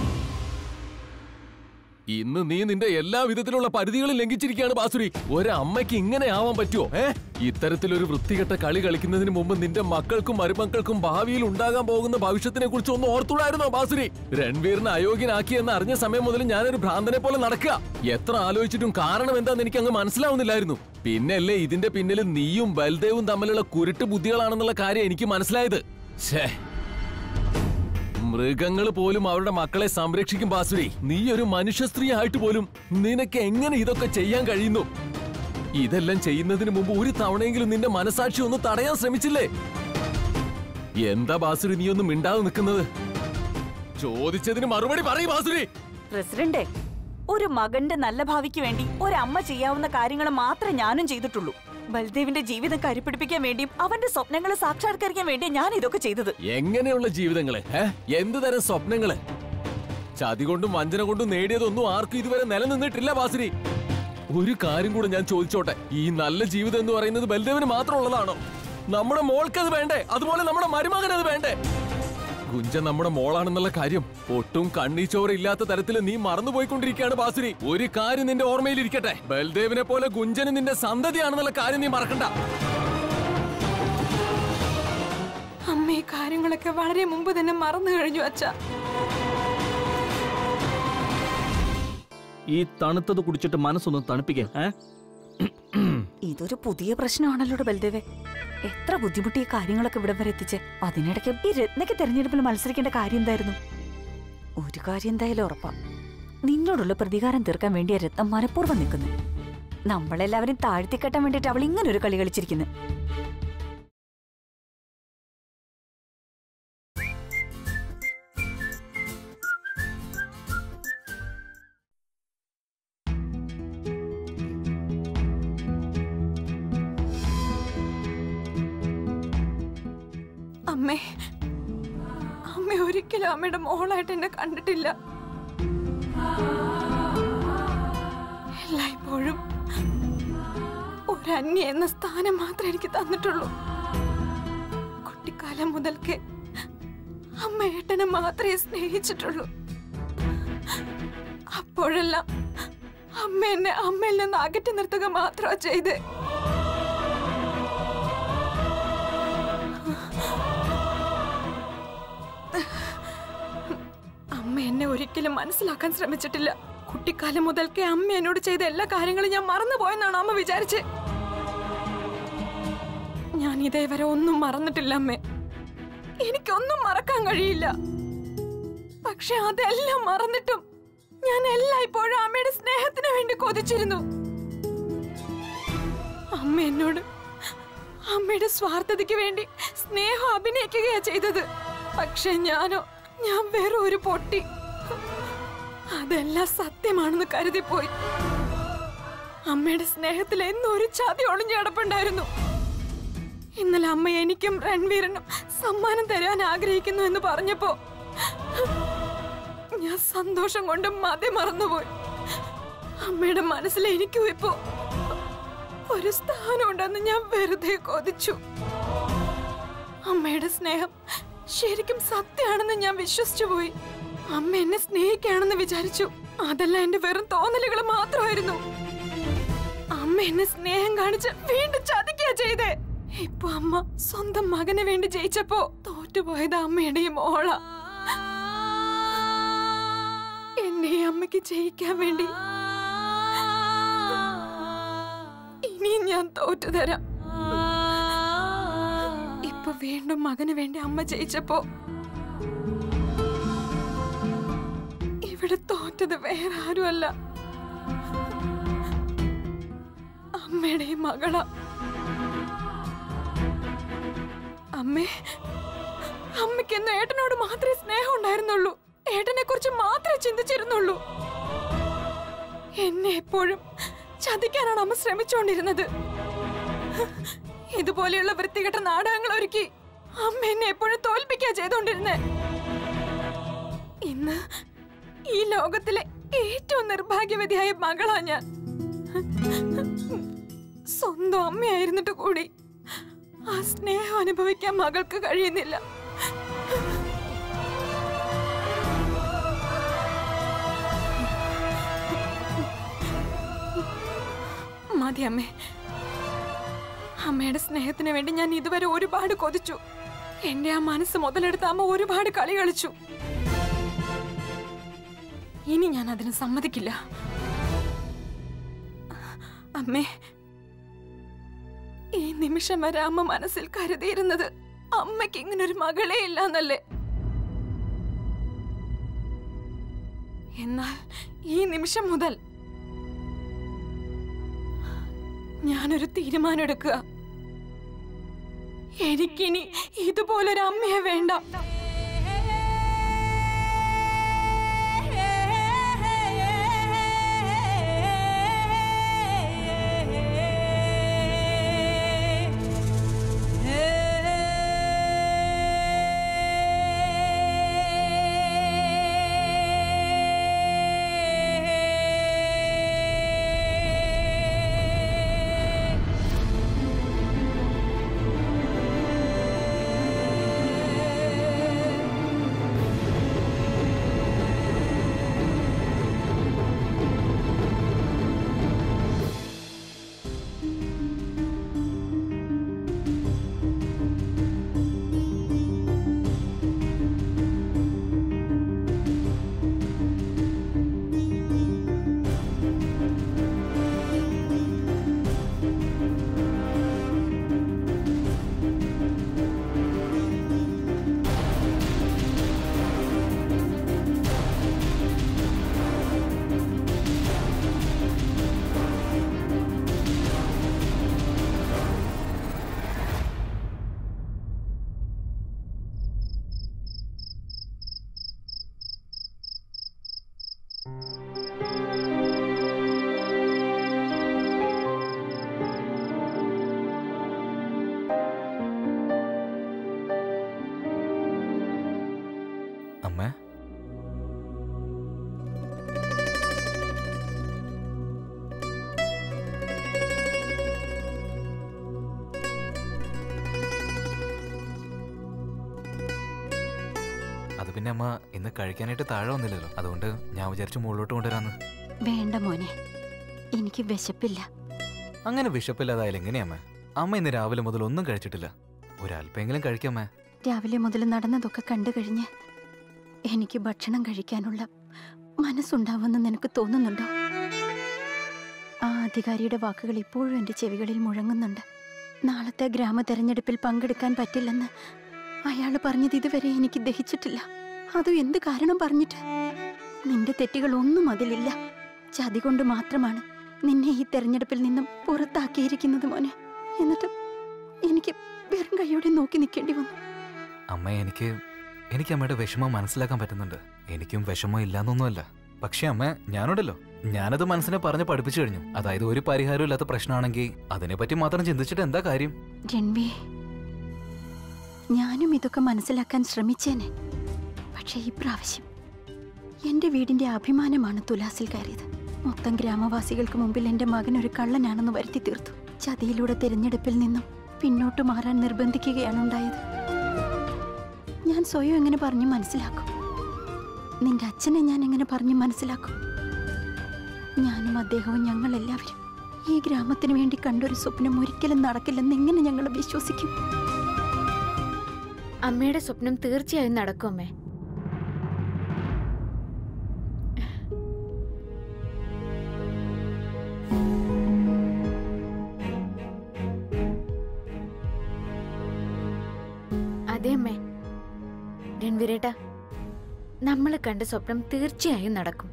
[SPEAKER 4] ഇന്ന് നീ നിന്റെ എല്ലാ വിധത്തിലുള്ള പരിധികളും ലംഘിച്ചിരിക്കുകയാണ് ബാസുരി ഒരമ്മയ്ക്ക് ഇങ്ങനെ ആവാൻ പറ്റുമോ ഏ ഇത്തരത്തിലൊരു വൃത്തികെട്ട കളി കളിക്കുന്നതിന് മുമ്പ് നിന്റെ മക്കൾക്കും മരുമക്കൾക്കും ഭാവിയിൽ ഉണ്ടാകാൻ പോകുന്ന ഭവിഷ്യത്തിനെ കുറിച്ച് ഒന്ന് ഓർത്തുള്ളായിരുന്നോ ബാസുരി രൺവീറിനെ അയോഗ്യനാക്കിയെന്ന് അറിഞ്ഞ സമയം മുതൽ ഞാനൊരു ഭ്രാന്തനെ പോലെ നടക്കുക എത്ര ആലോചിച്ചിട്ടും കാരണം എന്താന്ന് എനിക്ക് അങ്ങ് മനസ്സിലാവുന്നില്ലായിരുന്നു പിന്നല്ലേ ഇതിന്റെ പിന്നിൽ നീയും ബൽദേവും തമ്മിലുള്ള കുരുട്ട് ബുദ്ധികളാണെന്നുള്ള കാര്യം എനിക്ക് മനസ്സിലായത് ഛേ മൃഗങ്ങൾ പോലും അവരുടെ മക്കളെ സംരക്ഷിക്കും ബാസുരി നീ ഒരു മനുഷ്യ സ്ത്രീ ആയിട്ട് പോലും നിനക്ക് എങ്ങനെ ഇതൊക്കെ ചെയ്യാൻ കഴിയുന്നു ഇതെല്ലാം ചെയ്യുന്നതിന് മുമ്പ് ഒരു തവണയെങ്കിലും നിന്റെ മനസാക്ഷി ഒന്ന് തടയാൻ ശ്രമിച്ചില്ലേ എന്താ ബാസുരി നീ ഒന്നും മിണ്ടാതെ നിൽക്കുന്നത് ചോദിച്ചതിന് മറുപടി പറയും ബാസുരി
[SPEAKER 6] പ്രസിഡന്റെ ഒരു മകന്റെ നല്ല ഭാവിക്ക് വേണ്ടി ഒരമ്മ ചെയ്യാവുന്ന കാര്യങ്ങൾ മാത്രമേ ഞാനും ചെയ്തിട്ടുള്ളൂ ബൽദേവിന്റെ ജീവിതം കരിപ്പിടിപ്പിക്കാൻ വേണ്ടിയും അവന്റെ സ്വപ്നങ്ങൾ സാക്ഷാത്കരിക്കാൻ വേണ്ടിയും ഞാൻ ഇതൊക്കെ ചെയ്തത്
[SPEAKER 4] എങ്ങനെയുള്ള ജീവിതങ്ങള് ഏ? എന്ത് തരം സ്വപ്നങ്ങള് ചതി കൊണ്ടും വഞ്ചന കൊണ്ടും നേടിയതൊന്നും ആർക്കും ഇതുവരെ നിലനിന്നിട്ടില്ല ബാസിരി ഒരു കാര്യം കൂടെ ഞാൻ ചോദിച്ചോട്ടെ ഈ നല്ല ജീവിതം എന്ന് പറയുന്നത് ബൽദേവിന് മാത്രമുള്ളതാണോ നമ്മുടെ മോൾക്ക് അത് വേണ്ടേ അതുപോലെ നമ്മുടെ മരുമകൻ അത് വേണ്ടേ ഗുഞ്ച നമ്മുടെ മോളാണെന്നുള്ള കാര്യം ഒട്ടും കണ്ണീച്ചോര ഇല്ലാത്ത തരത്തിൽ നീ മറന്നുപോയിക്കൊണ്ടിരിക്കുകയാണ് ബാസുരി ഒരു കാര്യം നിന്റെ ഓർമ്മയിലിരിക്കട്ടെ ബൽദേവിനെ പോലെ ഗുഞ്ചന് നിന്റെ സന്തതിയാണെന്നുള്ള കാര്യം നീ മറക്കണ്ട
[SPEAKER 10] അമ്മ ഈ കാര്യങ്ങളൊക്കെ വളരെ മുമ്പ് തന്നെ മറന്നു കഴിഞ്ഞു അച്ഛ
[SPEAKER 11] ഈ തണുത്തത് കുടിച്ചിട്ട് മനസ്സൊന്ന് തണുപ്പിക്കാൻ ഏ
[SPEAKER 6] ഇതൊരു പുതിയ പ്രശ്നമാണല്ലോ ബൽദേവേ എത്ര ബുദ്ധിമുട്ടി ഈ കാര്യങ്ങളൊക്കെ ഇവിടം വരെ എത്തിച്ച് അതിനിടയ്ക്ക് ഈ രത്നയ്ക്ക് തെരഞ്ഞെടുപ്പിൽ മത്സരിക്കേണ്ട കാര്യം എന്തായിരുന്നു ഒരു കാര്യം എന്തായാലും ഉറപ്പാ നിന്നോടുള്ള പ്രതികാരം തീർക്കാൻ വേണ്ടിയ രത്നം മനഃപൂർവ്വം നിൽക്കുന്നു നമ്മളെല്ലാവരും താഴ്ത്തിക്കെട്ടാൻ വേണ്ടിയിട്ട് അവൾ ഇങ്ങനെ ഒരു കളി കളിച്ചിരിക്കുന്നു
[SPEAKER 10] അമ്മേ അമ്മ ഒരിക്കലും അമ്മയുടെ മോളായിട്ട് എന്നെ കണ്ടിട്ടില്ല എല്ലായ്പ്പോഴും ഒരന്യ എന്ന സ്ഥാനം മാത്രമേ എനിക്ക് തന്നിട്ടുള്ളൂ കുട്ടിക്കാലം മുതൽക്ക് അമ്മ ഏട്ടനെ മാത്രമേ സ്നേഹിച്ചിട്ടുള്ളൂ അപ്പോഴെല്ലാം അമ്മ എന്നെ അമ്മയിൽ നിന്ന് അകറ്റി നിർത്തുക മാത്രമാ ചെയ്തേ അമ്മ എന്നെ ഒരിക്കലും മനസ്സിലാക്കാൻ ശ്രമിച്ചിട്ടില്ല കുട്ടിക്കാലം മുതൽക്കേ അമ്മ എന്നോട് ചെയ്ത എല്ലാ കാര്യങ്ങളും ഞാൻ മറന്നുപോയെന്നാണ് അമ്മ വിചാരിച്ച് ഞാൻ ഇതേവരെ ഒന്നും മറന്നിട്ടില്ല അമ്മേ എനിക്കൊന്നും മറക്കാൻ കഴിയില്ല പക്ഷെ അതെല്ലാം മറന്നിട്ടും ഞാൻ എല്ലായ്പ്പോഴും അമ്മയുടെ സ്നേഹത്തിന് വേണ്ടി കൊതിച്ചിരുന്നു അമ്മ എന്നോട് അമ്മയുടെ സ്വാർത്ഥതയ്ക്ക് വേണ്ടി സ്നേഹം അഭിനയിക്കുകയാ ചെയ്തത് പക്ഷെ ഞാനോ ഞാൻ വേറെ ഒരു പൊട്ടി അതെല്ലാം സത്യമാണെന്ന് കരുതിപ്പോയി അമ്മയുടെ സ്നേഹത്തിൽ എന്നും ഒരു ചതി ഒളിഞ്ഞു കിടപ്പുണ്ടായിരുന്നു ഇന്നലെ അമ്മ എനിക്കും രൺവീരനും സമ്മാനം തരാൻ ആഗ്രഹിക്കുന്നു എന്ന് പറഞ്ഞപ്പോ ഞാൻ സന്തോഷം കൊണ്ട് മതി മറന്നുപോയി അമ്മയുടെ മനസ്സിൽ എനിക്കും ഇപ്പോ ഒരു സ്ഥാനമുണ്ടെന്ന് ഞാൻ വെറുതെ കൊതിച്ചു അമ്മയുടെ സ്നേഹം ശരിക്കും സത്യമാണെന്ന് ഞാൻ വിശ്വസിച്ചു പോയി അമ്മ എന്നെ സ്നേഹിക്കുകയാണെന്ന് വിചാരിച്ചു അതെല്ലാം എന്റെ വെറും തോന്നലുകൾ മാത്രമായിരുന്നു അമ്മ എന്നെ സ്നേഹം കാണിച്ച് വീണ്ടും ചതിക്കുക ചെയ്തേ ഇപ്പൊ അമ്മ സ്വന്തം മകന് വേണ്ടി ജയിച്ചപ്പോ തോറ്റുപോയത് അമ്മയുടെ ഈ മോള എന്നെ ഈ അമ്മയ്ക്ക് ജയിക്കാൻ വേണ്ടി ഇനിയും ഞാൻ തോറ്റു തരാം ഇപ്പൊ വീണ്ടും മകന് വേണ്ടി അമ്മ ജയിച്ചപ്പോ ഇവിടെ തോറ്റത് വേറെ ആരുമല്ല അമ്മയുടെ ഈ മകള അമ്മേ അമ്മയ്ക്ക് ഏട്ടനോട് മാത്രമേ സ്നേഹം ഉണ്ടായിരുന്നുള്ളൂ ഏട്ടനെ കുറിച്ച് മാത്രമേ ചിന്തിച്ചിരുന്നുള്ളൂ എന്നെ എപ്പോഴും ചതിക്കാനാണ് അമ്മ ശ്രമിച്ചുകൊണ്ടിരുന്നത് ഇതുപോലെയുള്ള വൃത്തികെട്ട നാടകങ്ങൾ ഒരുക്കി അമ്മ എന്നെ എപ്പോഴും തോൽപ്പിക്കുക ചെയ്തുകൊണ്ടിരുന്നേ ഇന്ന് ഈ ലോകത്തിലെ ഏറ്റവും നിർഭാഗ്യവതിയായ മകളാ ഞാൻ സ്വന്തം അമ്മയായിരുന്നിട്ട് കൂടി ആ സ്നേഹം അനുഭവിക്കാൻ മകൾക്ക് കഴിയുന്നില്ല മതി അമ്മേ അമ്മയുടെ സ്നേഹത്തിന് വേണ്ടി ഞാൻ ഇതുവരെ ഒരുപാട് കൊതിച്ചു എന്റെ ആ മനസ്സ് മുതലെടുത്ത് അമ്മ ഒരുപാട് കളി കളിച്ചു ഇനി ഞാൻ അതിന് സമ്മതിക്കില്ല അമ്മേ ഈ നിമിഷം വരെ അമ്മ മനസ്സിൽ കരുതിയിരുന്നത് അമ്മയ്ക്ക് ഇങ്ങനൊരു മകളേ ഇല്ലെന്നല്ലേ എന്നാൽ ഈ നിമിഷം മുതൽ ഞാനൊരു തീരുമാനം എടുക്കുക എനിക്കിനി ഇതുപോലൊരു അമ്മയെ വേണ്ട
[SPEAKER 5] പിന്നെ അമ്മ ഇന്ന് കഴിക്കാനായിട്ട് താഴെ വന്നില്ലല്ലോ അതുകൊണ്ട് ഞാൻ വിചാരിച്ചു മുകളിലോട്ട് കൊണ്ടുവരാന്ന്
[SPEAKER 3] വേണ്ട മോനെ എനിക്ക് വിശപ്പില്ല
[SPEAKER 5] അങ്ങനെ വിശപ്പില്ലാതായാലും എങ്ങനെയമ്മ അമ്മ ഇന്ന് രാവിലെ മുതൽ ഒന്നും കഴിച്ചിട്ടില്ല ഒരല്പെങ്കിലും കഴിക്കാമേ
[SPEAKER 3] രാവിലെ മുതൽ നടന്നതൊക്കെ കണ്ടു കഴിഞ്ഞ് എനിക്ക് ഭക്ഷണം കഴിക്കാനുള്ള മനസ്സുണ്ടാവുമെന്ന് നിനക്ക് തോന്നുന്നുണ്ടോ ആ അധികാരിയുടെ വാക്കുകൾ ഇപ്പോഴും എൻ്റെ ചെവികളിൽ മുഴങ്ങുന്നുണ്ട് നാളത്തെ ഗ്രാമ തെരഞ്ഞെടുപ്പിൽ പങ്കെടുക്കാൻ പറ്റില്ലെന്ന് അയാൾ പറഞ്ഞത് ഇതുവരെ എനിക്ക് ദഹിച്ചിട്ടില്ല അതും എന്ത് കാരണം പറഞ്ഞിട്ട് നിന്റെ തെറ്റുകൾ ഒന്നും അതിലില്ല ചതി കൊണ്ട് മാത്രമാണ് നിന്നെ ഈ തെരഞ്ഞെടുപ്പിൽ നിന്നും പുറത്താക്കിയിരിക്കുന്നത് മോനെ എന്നിട്ട് എനിക്ക് വെറും കൈയോടെ നോക്കി നിൽക്കേണ്ടി വന്നു
[SPEAKER 5] അമ്മ എനിക്ക് എനിക്ക് അമ്മയുടെ വിഷമം മനസ്സിലാക്കാൻ പറ്റുന്നുണ്ട് എനിക്കും വിഷമം ഇല്ലാന്നൊന്നുമല്ല പക്ഷെ അമ്മ ഞാനുണ്ടല്ലോ ഞാനത് മനസ്സിനെ പറഞ്ഞ് പഠിപ്പിച്ചു കഴിഞ്ഞു അതായത് ഒരു പരിഹാരവും ഇല്ലാത്ത പ്രശ്നമാണെങ്കിൽ അതിനെപ്പറ്റി മാത്രം ചിന്തിച്ചിട്ട് എന്താ കാര്യം
[SPEAKER 3] രൺവി ഞാനും ഇതൊക്കെ മനസ്സിലാക്കാൻ ശ്രമിച്ചേനെ പക്ഷേ ഈ പ്രാവശ്യം എന്റെ വീടിന്റെ അഭിമാനമാണ് തുലാസിൽ കയറിയത് മൊത്തം ഗ്രാമവാസികൾക്ക് മുമ്പിൽ എന്റെ മകൻ ഒരു കള്ളനാണെന്ന് വരുത്തി തീർത്തു ചതിയിലൂടെ തിരഞ്ഞെടുപ്പിൽ നിന്നും പിന്നോട്ട് മാറാൻ നിർബന്ധിക്കുകയാണ് ഉണ്ടായത് ഞാൻ സ്വയം എങ്ങനെ പറഞ്ഞു മനസ്സിലാക്കും നിന്റെ അച്ഛനെ ഞാൻ എങ്ങനെ പറഞ്ഞു മനസ്സിലാക്കും ഞാനും അദ്ദേഹവും ഞങ്ങൾ എല്ലാവരും ഈ ഗ്രാമത്തിന് വേണ്ടി കണ്ടൊരു സ്വപ്നം ഒരിക്കലും നടക്കില്ലെന്ന് എങ്ങനെ ഞങ്ങൾ വിശ്വസിക്കും
[SPEAKER 2] അമ്മയുടെ സ്വപ്നം തീർച്ചയായും നടക്കും അമ്മേ അതെ അമ്മേ രൺവീരേട്ട നമ്മൾ കണ്ട സ്വപ്നം തീർച്ചയായും നടക്കും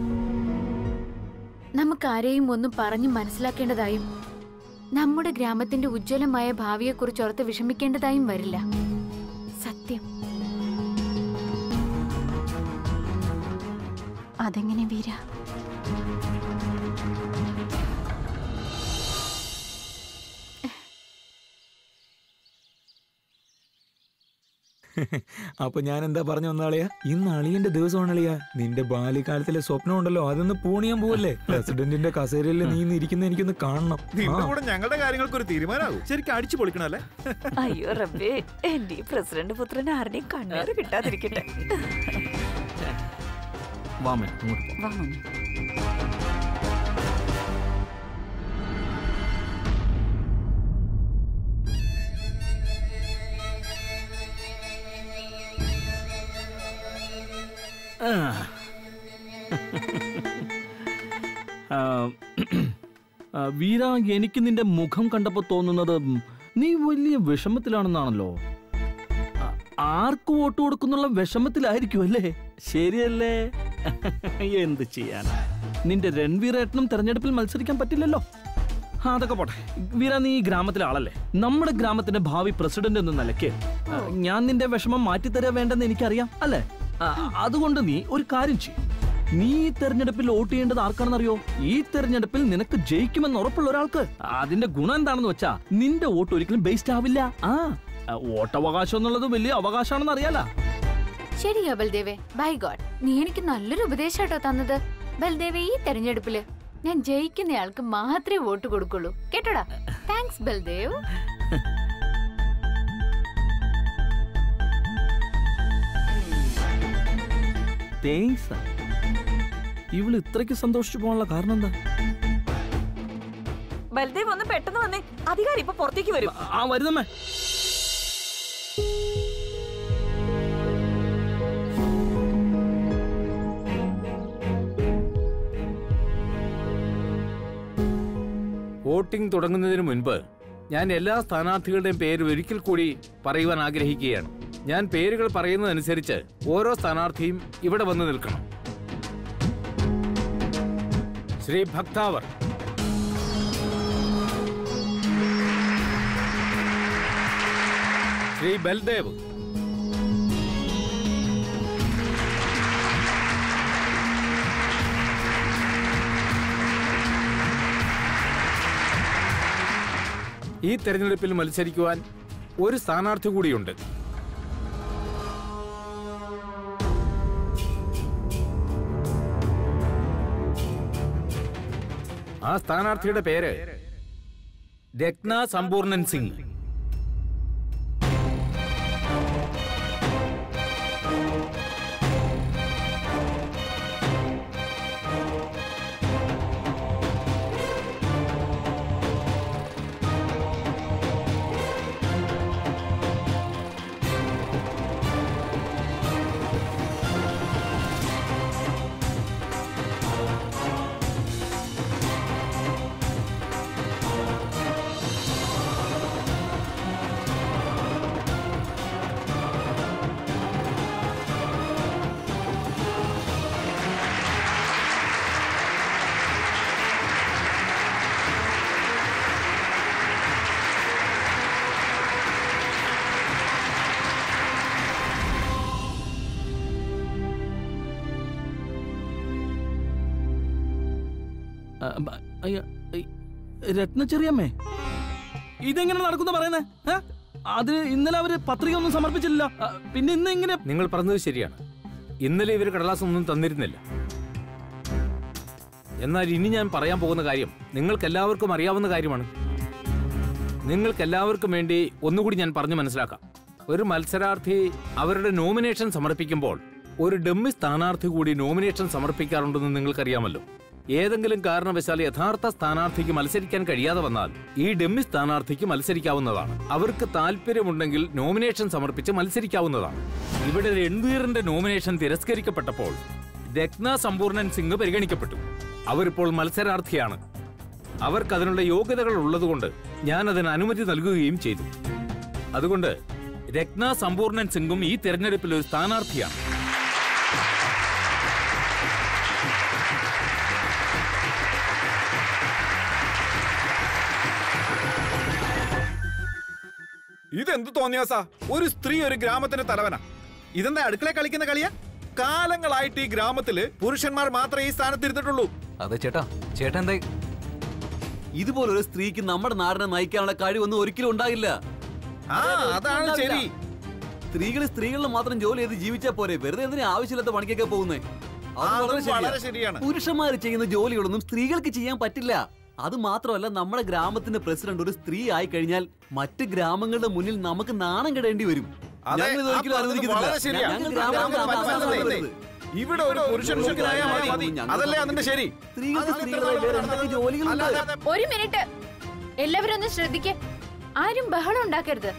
[SPEAKER 2] നമുക്ക് ആരെയും ഒന്നും പറഞ്ഞു മനസ്സിലാക്കേണ്ടതായും നമ്മുടെ ഗ്രാമത്തിന്റെ ഉജ്ജ്വലമായ ഭാവിയെക്കുറിച്ച് ഓർത്ത് വിഷമിക്കേണ്ടതായും വരില്ല സത്യം
[SPEAKER 3] അതെങ്ങനെ വീര
[SPEAKER 12] അപ്പൊ ഞാൻ എന്താ പറഞ്ഞു വന്നാളിയാ ഇന്ന് അളിയന്റെ ദിവസമാണ് അളിയാ നിന്റെ ബാല്യകാലത്തിലെ സ്വപ്നം ഉണ്ടല്ലോ അതൊന്ന് പൂണിയാൻ പോവല്ലേ പ്രസിഡന്റിന്റെ കസേരയിൽ നീ ഇന്ന് ഇരിക്കുന്ന എനിക്കൊന്ന് കാണണം
[SPEAKER 13] നിന്റെ
[SPEAKER 12] ആ.
[SPEAKER 13] കൂടെ ഞങ്ങളുടെ കാര്യങ്ങൾക്ക് ഒരു തീരുമാനമാകും ശരിക്കും അടിച്ചു പൊളിക്കണല്ലേ
[SPEAKER 6] അയ്യോ റബ്ബേ എന്റെ ഈ പ്രസിഡന്റ് പുത്രൻ ആരുടെയും കണ്ണേറ് കിട്ടാതിരിക്കട്ടെ
[SPEAKER 11] വാമേ അങ്ങോട്ട് പോ.
[SPEAKER 6] വാ മോനെ.
[SPEAKER 11] ആ. ആ, ആ, വീര എനിക്ക് നിന്റെ മുഖം കണ്ടപ്പോ തോന്നുന്നത് നീ വലിയ വിഷമത്തിലാണെന്നാണല്ലോ ആ, ആർക്ക് വോട്ട് കൊടുക്കുന്നുള്ള വിഷമത്തിലായിരിക്കും അല്ലേ ശരിയല്ലേ എന്ത് ചെയ്യാനാ നിന്റെ രൺവീറേട്ടനും തെരഞ്ഞെടുപ്പിൽ മത്സരിക്കാൻ പറ്റില്ലല്ലോ ആ, അതൊക്കെ പോട്ടെ വീര നീ ഈ ഗ്രാമത്തിലെ ആളല്ലേ നമ്മുടെ ഗ്രാമത്തിന്റെ ഭാവി പ്രസിഡന്റ് എന്ന നിലയ്ക്ക് ആ, ഞാൻ നിന്റെ വിഷമം മാറ്റിത്തരാ വേണ്ടെന്ന് എനിക്കറിയാം അല്ലേ ആ, അതുകൊണ്ട് നീ ഒരു കാര്യം ചെയ്യും നീ ഈ തെരഞ്ഞെടുപ്പിൽ വോട്ട് ചെയ്യേണ്ടത് ആർക്കാണെന്നറിയോ ഈ തെരഞ്ഞെടുപ്പിൽ നിനക്ക് ജയിക്കുമെന്ന് ഉറപ്പുള്ള ഒരാൾക്ക് അതിന്റെ ഗുണം എന്താണെന്ന് വെച്ചാ നിന്റെ വോട്ട് ഒരിക്കലും ബേസ്ഡ് ആവില്ല ആ ആ, വോട്ടവകാശം എന്നുള്ളത് വലിയ അവകാശമാണെന്ന് അറിയാലോ
[SPEAKER 2] ശരിയാ ബൽദേവേ ബൈ ഗോഡ് നീ എനിക്ക് നല്ലൊരു ഉപദേശാട്ടോ തന്നത് ബൽദേവേ ഈ തെരഞ്ഞെടുപ്പില് ഞാൻ ജയിക്കുന്നയാൾക്ക് മാത്രമേ വോട്ട് കൊടുക്കുള്ളൂ കേട്ടോടാ താങ്ക്സ് ബൽദേവ്
[SPEAKER 11] തേങ്ക്സ് ഇവള് ഇത്രയ്ക്ക് സന്തോഷിച്ചു പോകാനുള്ള കാരണം എന്താ
[SPEAKER 6] ബൽദേവ് ഒന്ന് പെട്ടെന്ന് വന്നേ അധികാരി ഇപ്പൊ പുറത്തേക്ക് വരും
[SPEAKER 11] ആ വരുന്നമ്മേ
[SPEAKER 1] വോട്ടിംഗ് തുടങ്ങുന്നതിന് മുൻപ് ഞാൻ എല്ലാ സ്ഥാനാർത്ഥികളുടെയും പേര് ഒരിക്കൽ കൂടി പറയുവാൻ ആഗ്രഹിക്കുകയാണ് ഞാൻ പേരുകൾ പറയുന്നതനുസരിച്ച് ഓരോ സ്ഥാനാർത്ഥിയും ഇവിടെ വന്ന് നിൽക്കണം ശ്രീ ഭക്താവർ ശ്രീ ബൽദേവ് ഈ തെരഞ്ഞെടുപ്പിൽ മത്സരിക്കുവാൻ ഒരു സ്ഥാനാർത്ഥി കൂടിയുണ്ട് ആ സ്ഥാനാർത്ഥിയുടെ പേര് രത്ന സമ്പൂർണൻ സിംഗ്
[SPEAKER 11] അയ്യ, ഐ, രത്ന ചെറിയമ്മേ ഇതെങ്ങനെ നടക്കുന്ന പറയുന്നേ ഏ? അത് ഇന്നലെ അവര് പത്രിക ഒന്നും സമർപ്പിച്ചില്ല ആ, പിന്നെ ഇന്ന് ഇങ്ങനെ
[SPEAKER 1] നിങ്ങൾ പറഞ്ഞത് ശരിയാണ് ഇന്നലെ ഇവർ കടലാസ് ഒന്നും തന്നിരുന്നില്ല എന്നാൽ ഇനി ഞാൻ പറയാൻ പോകുന്ന കാര്യം നിങ്ങൾക്ക് എല്ലാവർക്കും അറിയാവുന്ന കാര്യമാണ് നിങ്ങൾക്ക് എല്ലാവർക്കും വേണ്ടി ഒന്നുകൂടി ഞാൻ പറഞ്ഞു മനസ്സിലാക്കാം ഒരു മത്സരാർത്ഥി അവരുടെ നോമിനേഷൻ സമർപ്പിക്കുമ്പോൾ ഒരു ഡമ്മി സ്ഥാനാർത്ഥി കൂടി നോമിനേഷൻ സമർപ്പിക്കാറുണ്ടെന്ന് നിങ്ങൾക്കറിയാമല്ലോ ഏതെങ്കിലും കാരണവശാൽ യഥാർത്ഥ സ്ഥാനാർത്ഥിക്ക് മത്സരിക്കാൻ കഴിയാതെ വന്നാൽ ഈ ഡമ്മി സ്ഥാനാർത്ഥിക്ക് മത്സരിക്കാവുന്നതാണ് അവർക്ക് താല്പര്യമുണ്ടെങ്കിൽ നോമിനേഷൻ സമർപ്പിച്ച് മത്സരിക്കാവുന്നതാണ് ഇവിടെ രൺവീറിന്റെ നോമിനേഷൻ തിരസ്കരിക്കപ്പെട്ടപ്പോൾ രത്ന സമ്പൂർണൻ സിംഗ് പരിഗണിക്കപ്പെട്ടു അവരിപ്പോൾ മത്സരാർത്ഥിയാണ് അവർക്ക് അതിനുള്ള യോഗ്യതകൾ ഉള്ളതുകൊണ്ട് ഞാൻ അതിന് അനുമതി നൽകുകയും ചെയ്തു അതുകൊണ്ട് രത്ന സമ്പൂർണൻ സിംഗും ഈ തെരഞ്ഞെടുപ്പിൽ ഒരു സ്ഥാനാർത്ഥിയാണ്
[SPEAKER 13] ഇതെന്ത് തോന്നിയാസാ ഒരു സ്ത്രീ ഒരു ഗ്രാമത്തിന്റെ തലവനാ ഇതെന്താ അടുക്കള കളിക്കുന്ന കളിയാ കാലങ്ങളായിട്ട് ഈ ഗ്രാമത്തില് പുരുഷന്മാർ മാത്രമേ ഈ സ്ഥാനത്ത് ഇരുന്നിട്ടുള്ളൂ
[SPEAKER 5] അതെ ചേട്ടാ ചേട്ടാ എന്താ
[SPEAKER 7] ഇതുപോലൊരു സ്ത്രീക്ക് നമ്മുടെ നാടിനെ നയിക്കാനുള്ള കഴിവൊന്നും ഒരിക്കലും ഉണ്ടാകില്ല
[SPEAKER 13] ആ അതാണ് ശരി
[SPEAKER 7] സ്ത്രീകൾ സ്ത്രീകളിൽ മാത്രം ജോലി ചെയ്ത് ജീവിച്ചാ പോരെ വെറുതെ എന്തിനാ ആവശ്യമില്ലാത്ത പണിക്കൊക്കെ പോകുന്നേ അത്
[SPEAKER 13] അതും
[SPEAKER 7] വളരെ ശരിയാ.
[SPEAKER 13] വളരെ ശരിയാണ്.
[SPEAKER 7] പുരുഷന്മാർ ചെയ്യുന്ന ജോലികളൊന്നും സ്ത്രീകൾക്ക് ചെയ്യാൻ പറ്റില്ല അത് മാത്രമല്ല നമ്മുടെ ഗ്രാമത്തിന്റെ പ്രസിഡന്റ് ഒരു സ്ത്രീ ആയി കഴിഞ്ഞാൽ മറ്റ് ഗ്രാമങ്ങളുടെ മുന്നിൽ നമുക്ക് നാണം കെടേണ്ടി വരും
[SPEAKER 13] അതെ,
[SPEAKER 7] ഞങ്ങൾ ഇത്
[SPEAKER 13] ആ
[SPEAKER 7] ഒരിക്കലും
[SPEAKER 13] പറഞ്ഞത്
[SPEAKER 7] അനുവദിക്കുന്നില്ല.
[SPEAKER 13] വളരെ ശരിയാ.
[SPEAKER 7] ഞങ്ങൾ
[SPEAKER 13] ഗ്രാമം
[SPEAKER 7] ഗ്രാമത്തിൽ
[SPEAKER 13] മനസ്സിലാക്കുന്നത്
[SPEAKER 7] അവസാനം
[SPEAKER 13] ഇവിടെ ഒരു പുരുഷൻ മുഖ്യനായാൽ മതി അതല്ലേ അതിന്റെ ശരി
[SPEAKER 7] സ്ത്രീകൾക്ക് സ്ത്രീകളായി വേറെ എന്തൊക്കെ ജോലികളുണ്ട്
[SPEAKER 2] ഒരു മിനിറ്റ് എല്ലാവരും ഒന്ന് ശ്രദ്ധിക്ക് ആരും ബഹളം ഉണ്ടാക്കരുത്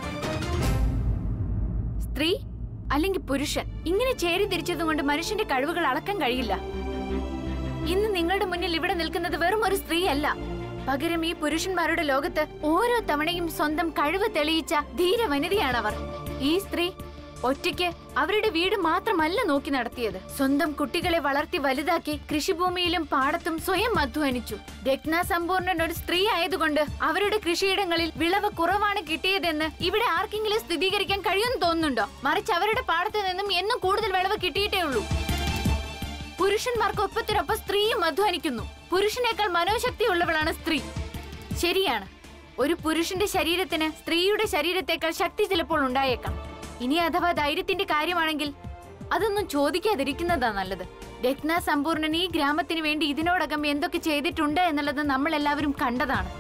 [SPEAKER 2] സ്ത്രീ അല്ലെങ്കിൽ പുരുഷൻ ഇങ്ങനെ ചേരി തിരിച്ചത് കൊണ്ട് മനുഷ്യന്റെ കഴിവുകൾ അളക്കാൻ കഴിയില്ല ഇന്ന് നിങ്ങളുടെ മുന്നിൽ ഇവിടെ നിൽക്കുന്നത് വെറും ഒരു സ്ത്രീയല്ല പകരം ഈ പുരുഷന്മാരുടെ ലോകത്ത് ഓരോ തവണയും സ്വന്തം കഴിവ് തെളിയിച്ച ധീര വനിതയാണവർ ഈ സ്ത്രീ ഒറ്റയ്ക്ക് അവരുടെ വീട് മാത്രമല്ല നോക്കി നടത്തിയത് സ്വന്തം കുട്ടികളെ വളർത്തി വലുതാക്കി കൃഷിഭൂമിയിലും പാടത്തും സ്വയം അധ്വാനിച്ചു രത്ന സമ്പൂർണ്ണൻ ഒരു സ്ത്രീ ആയതുകൊണ്ട് അവരുടെ കൃഷിയിടങ്ങളിൽ വിളവ് കുറവാണ് കിട്ടിയതെന്ന് ഇവിടെ ആർക്കെങ്കിലും സ്ഥിരീകരിക്കാൻ കഴിയുമെന്ന് തോന്നുന്നുണ്ടോ മറിച്ച് അവരുടെ പാടത്ത് നിന്നും എന്നും കൂടുതൽ വിളവ് കിട്ടിയിട്ടേ ഉള്ളൂ പുരുഷന്മാർക്ക് ഒപ്പത്തിനൊപ്പം സ്ത്രീയും അധ്വാനിക്കുന്നു പുരുഷനേക്കാൾ മനോശക്തി ഉള്ളവളാണ് സ്ത്രീ ശരിയാണ് ഒരു പുരുഷന്റെ ശരീരത്തിന് സ്ത്രീയുടെ ശരീരത്തെക്കാൾ ശക്തി ചിലപ്പോൾ ഉണ്ടായേക്കാം ഇനി അഥവാ ധൈര്യത്തിന്റെ കാര്യമാണെങ്കിൽ അതൊന്നും ചോദിക്കാതിരിക്കുന്നതാ നല്ലത് രത്ന സമ്പൂർണൻ ഈ ഗ്രാമത്തിന് വേണ്ടി ഇതിനോടകം എന്തൊക്കെ ചെയ്തിട്ടുണ്ട് എന്നുള്ളത് നമ്മൾ എല്ലാവരും കണ്ടതാണ്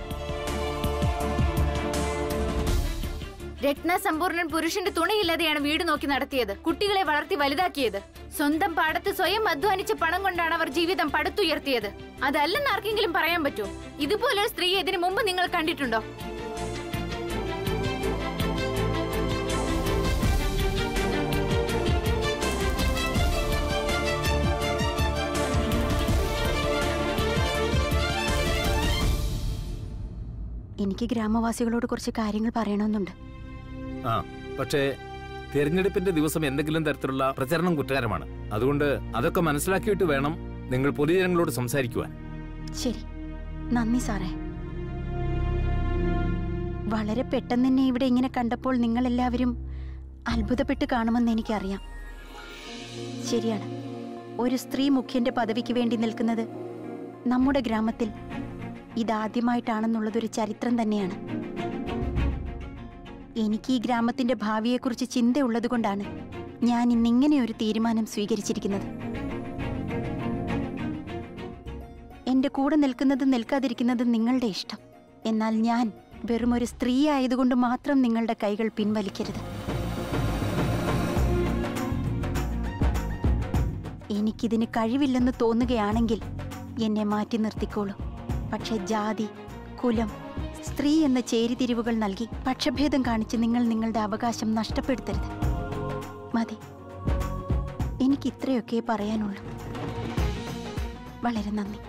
[SPEAKER 2] രത്ന സമ്പൂർണൻ പുരുഷന്റെ തുണയില്ലാതെയാണ് വീട് നോക്കി നടത്തിയത് കുട്ടികളെ വളർത്തി വലുതാക്കിയത് സ്വന്തം പാടത്ത് സ്വയം അധ്വാനിച്ച പണം കൊണ്ടാണ് അവർ ജീവിതം പടുത്തുയർത്തിയത് അതല്ലെന്ന് ആർക്കെങ്കിലും പറയാൻ പറ്റുമോ ഇതുപോലൊരു സ്ത്രീ ഇതിനു മുമ്പ് നിങ്ങൾ കണ്ടിട്ടുണ്ടോ
[SPEAKER 3] എനിക്ക് ഗ്രാമവാസികളോട് കുറച്ച് കാര്യങ്ങൾ പറയണമെന്നുണ്ട്
[SPEAKER 1] ആ പക്ഷേ തിരഞ്ഞെടുപ്പിന്റെ ദിവസം എന്തെങ്കിലും തരത്തിലുള്ള പ്രചരണം കുറ്റകരമാണ് അതുകൊണ്ട് അതൊക്കെ മനസ്സിലാക്കിയിട്ട് വേണം നിങ്ങൾ പൊതുജനങ്ങളോട് സംസാരിക്കുവാൻ
[SPEAKER 3] ശരി നന്ദി സാറേ വളരെ പെട്ടെന്ന് തന്നെ ഇവിടെ ഇങ്ങനെ കണ്ടപ്പോൾ നിങ്ങളെല്ലാവരും അത്ഭുതപ്പെട്ട് കാണുമെന്ന് എനിക്കറിയാം ശരിയാണ് ഒരു സ്ത്രീ മുഖ്യന്റെ പദവിക്ക് വേണ്ടി നിൽക്കുന്നത് നമ്മുടെ ഗ്രാമത്തിൽ ഇതാദ്യമായിട്ടാണെന്നുള്ളതൊരു ചരിത്രം തന്നെയാണ് എനിക്ക് ഈ ഗ്രാമത്തിന്റെ ഭാവിയെക്കുറിച്ച് ചിന്തയുള്ളതുകൊണ്ടാണ് ഞാൻ ഇന്നിങ്ങനെ ഒരു തീരുമാനം സ്വീകരിച്ചിരിക്കുന്നത് എന്റെ കൂടെ നിൽക്കുന്നത് നിൽക്കാതിരിക്കുന്നത് നിങ്ങളുടെ ഇഷ്ടം എന്നാൽ ഞാൻ വെറും ഒരു സ്ത്രീ ആയതുകൊണ്ട് മാത്രം നിങ്ങളുടെ കൈകൾ പിൻവലിക്കരുത് എനിക്കിതിന് കഴിവില്ലെന്ന് തോന്നുകയാണെങ്കിൽ എന്നെ മാറ്റി നിർത്തിക്കോളൂ പക്ഷെ ജാതി കുലം സ്ത്രീ എന്ന ചേരിതിരിവുകൾ നൽകി പക്ഷഭേദം കാണിച്ച് നിങ്ങൾ നിങ്ങളുടെ അവകാശം നഷ്ടപ്പെടുത്തരുത് മതി എനിക്ക് ഇത്രയൊക്കെ പറയാനുള്ളൂ വളരെ നന്ദി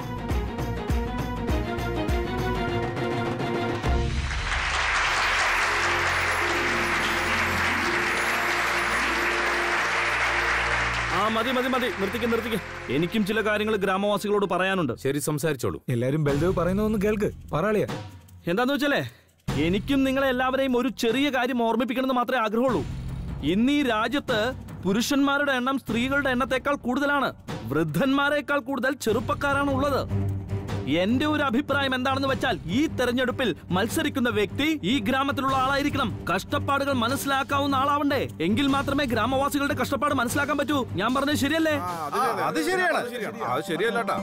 [SPEAKER 11] ആ മതി മതി മതി നിർത്തിക്ക് നിർത്തിക്ക് എനിക്കും ചില കാര്യങ്ങൾ ഗ്രാമവാസികളോട് പറയാനുണ്ട്
[SPEAKER 1] ശരി സംസാരിച്ചോളൂ
[SPEAKER 12] എല്ലാരും ബൽദേവ് പറയുന്നതൊന്ന് കേൾക്ക് പറയാളിയാ
[SPEAKER 11] എന്താന്ന് വെച്ചാലേ എനിക്കും നിങ്ങളെ എല്ലാവരെയും ഒരു ചെറിയ കാര്യം ഓർമ്മിപ്പിക്കണമെന്ന് മാത്രമേ ആഗ്രഹമുള്ളൂ ഇന്ന് ഈ രാജ്യത്ത് പുരുഷന്മാരുടെ എണ്ണം സ്ത്രീകളുടെ എണ്ണത്തെക്കാൾ കൂടുതലാണ് വൃദ്ധന്മാരെക്കാൾ കൂടുതൽ ചെറുപ്പക്കാരാണ് ഉള്ളത് എന്റെ ഒരു അഭിപ്രായം എന്താണെന്ന് വെച്ചാൽ ഈ തെരഞ്ഞെടുപ്പിൽ മത്സരിക്കുന്ന വ്യക്തി ഈ ഗ്രാമത്തിലുള്ള ആളായിരിക്കണം കഷ്ടപ്പാടുകൾ മനസ്സിലാക്കാവുന്ന ആളാവണ്ടേ എങ്കിൽ മാത്രമേ ഗ്രാമവാസികളുടെ കഷ്ടപ്പാട് മനസ്സിലാക്കാൻ പറ്റൂ ഞാൻ പറഞ്ഞത് ശരിയല്ലേ
[SPEAKER 13] അത് ശരിയാണ് അത് ശരിയല്ലാട്ടാ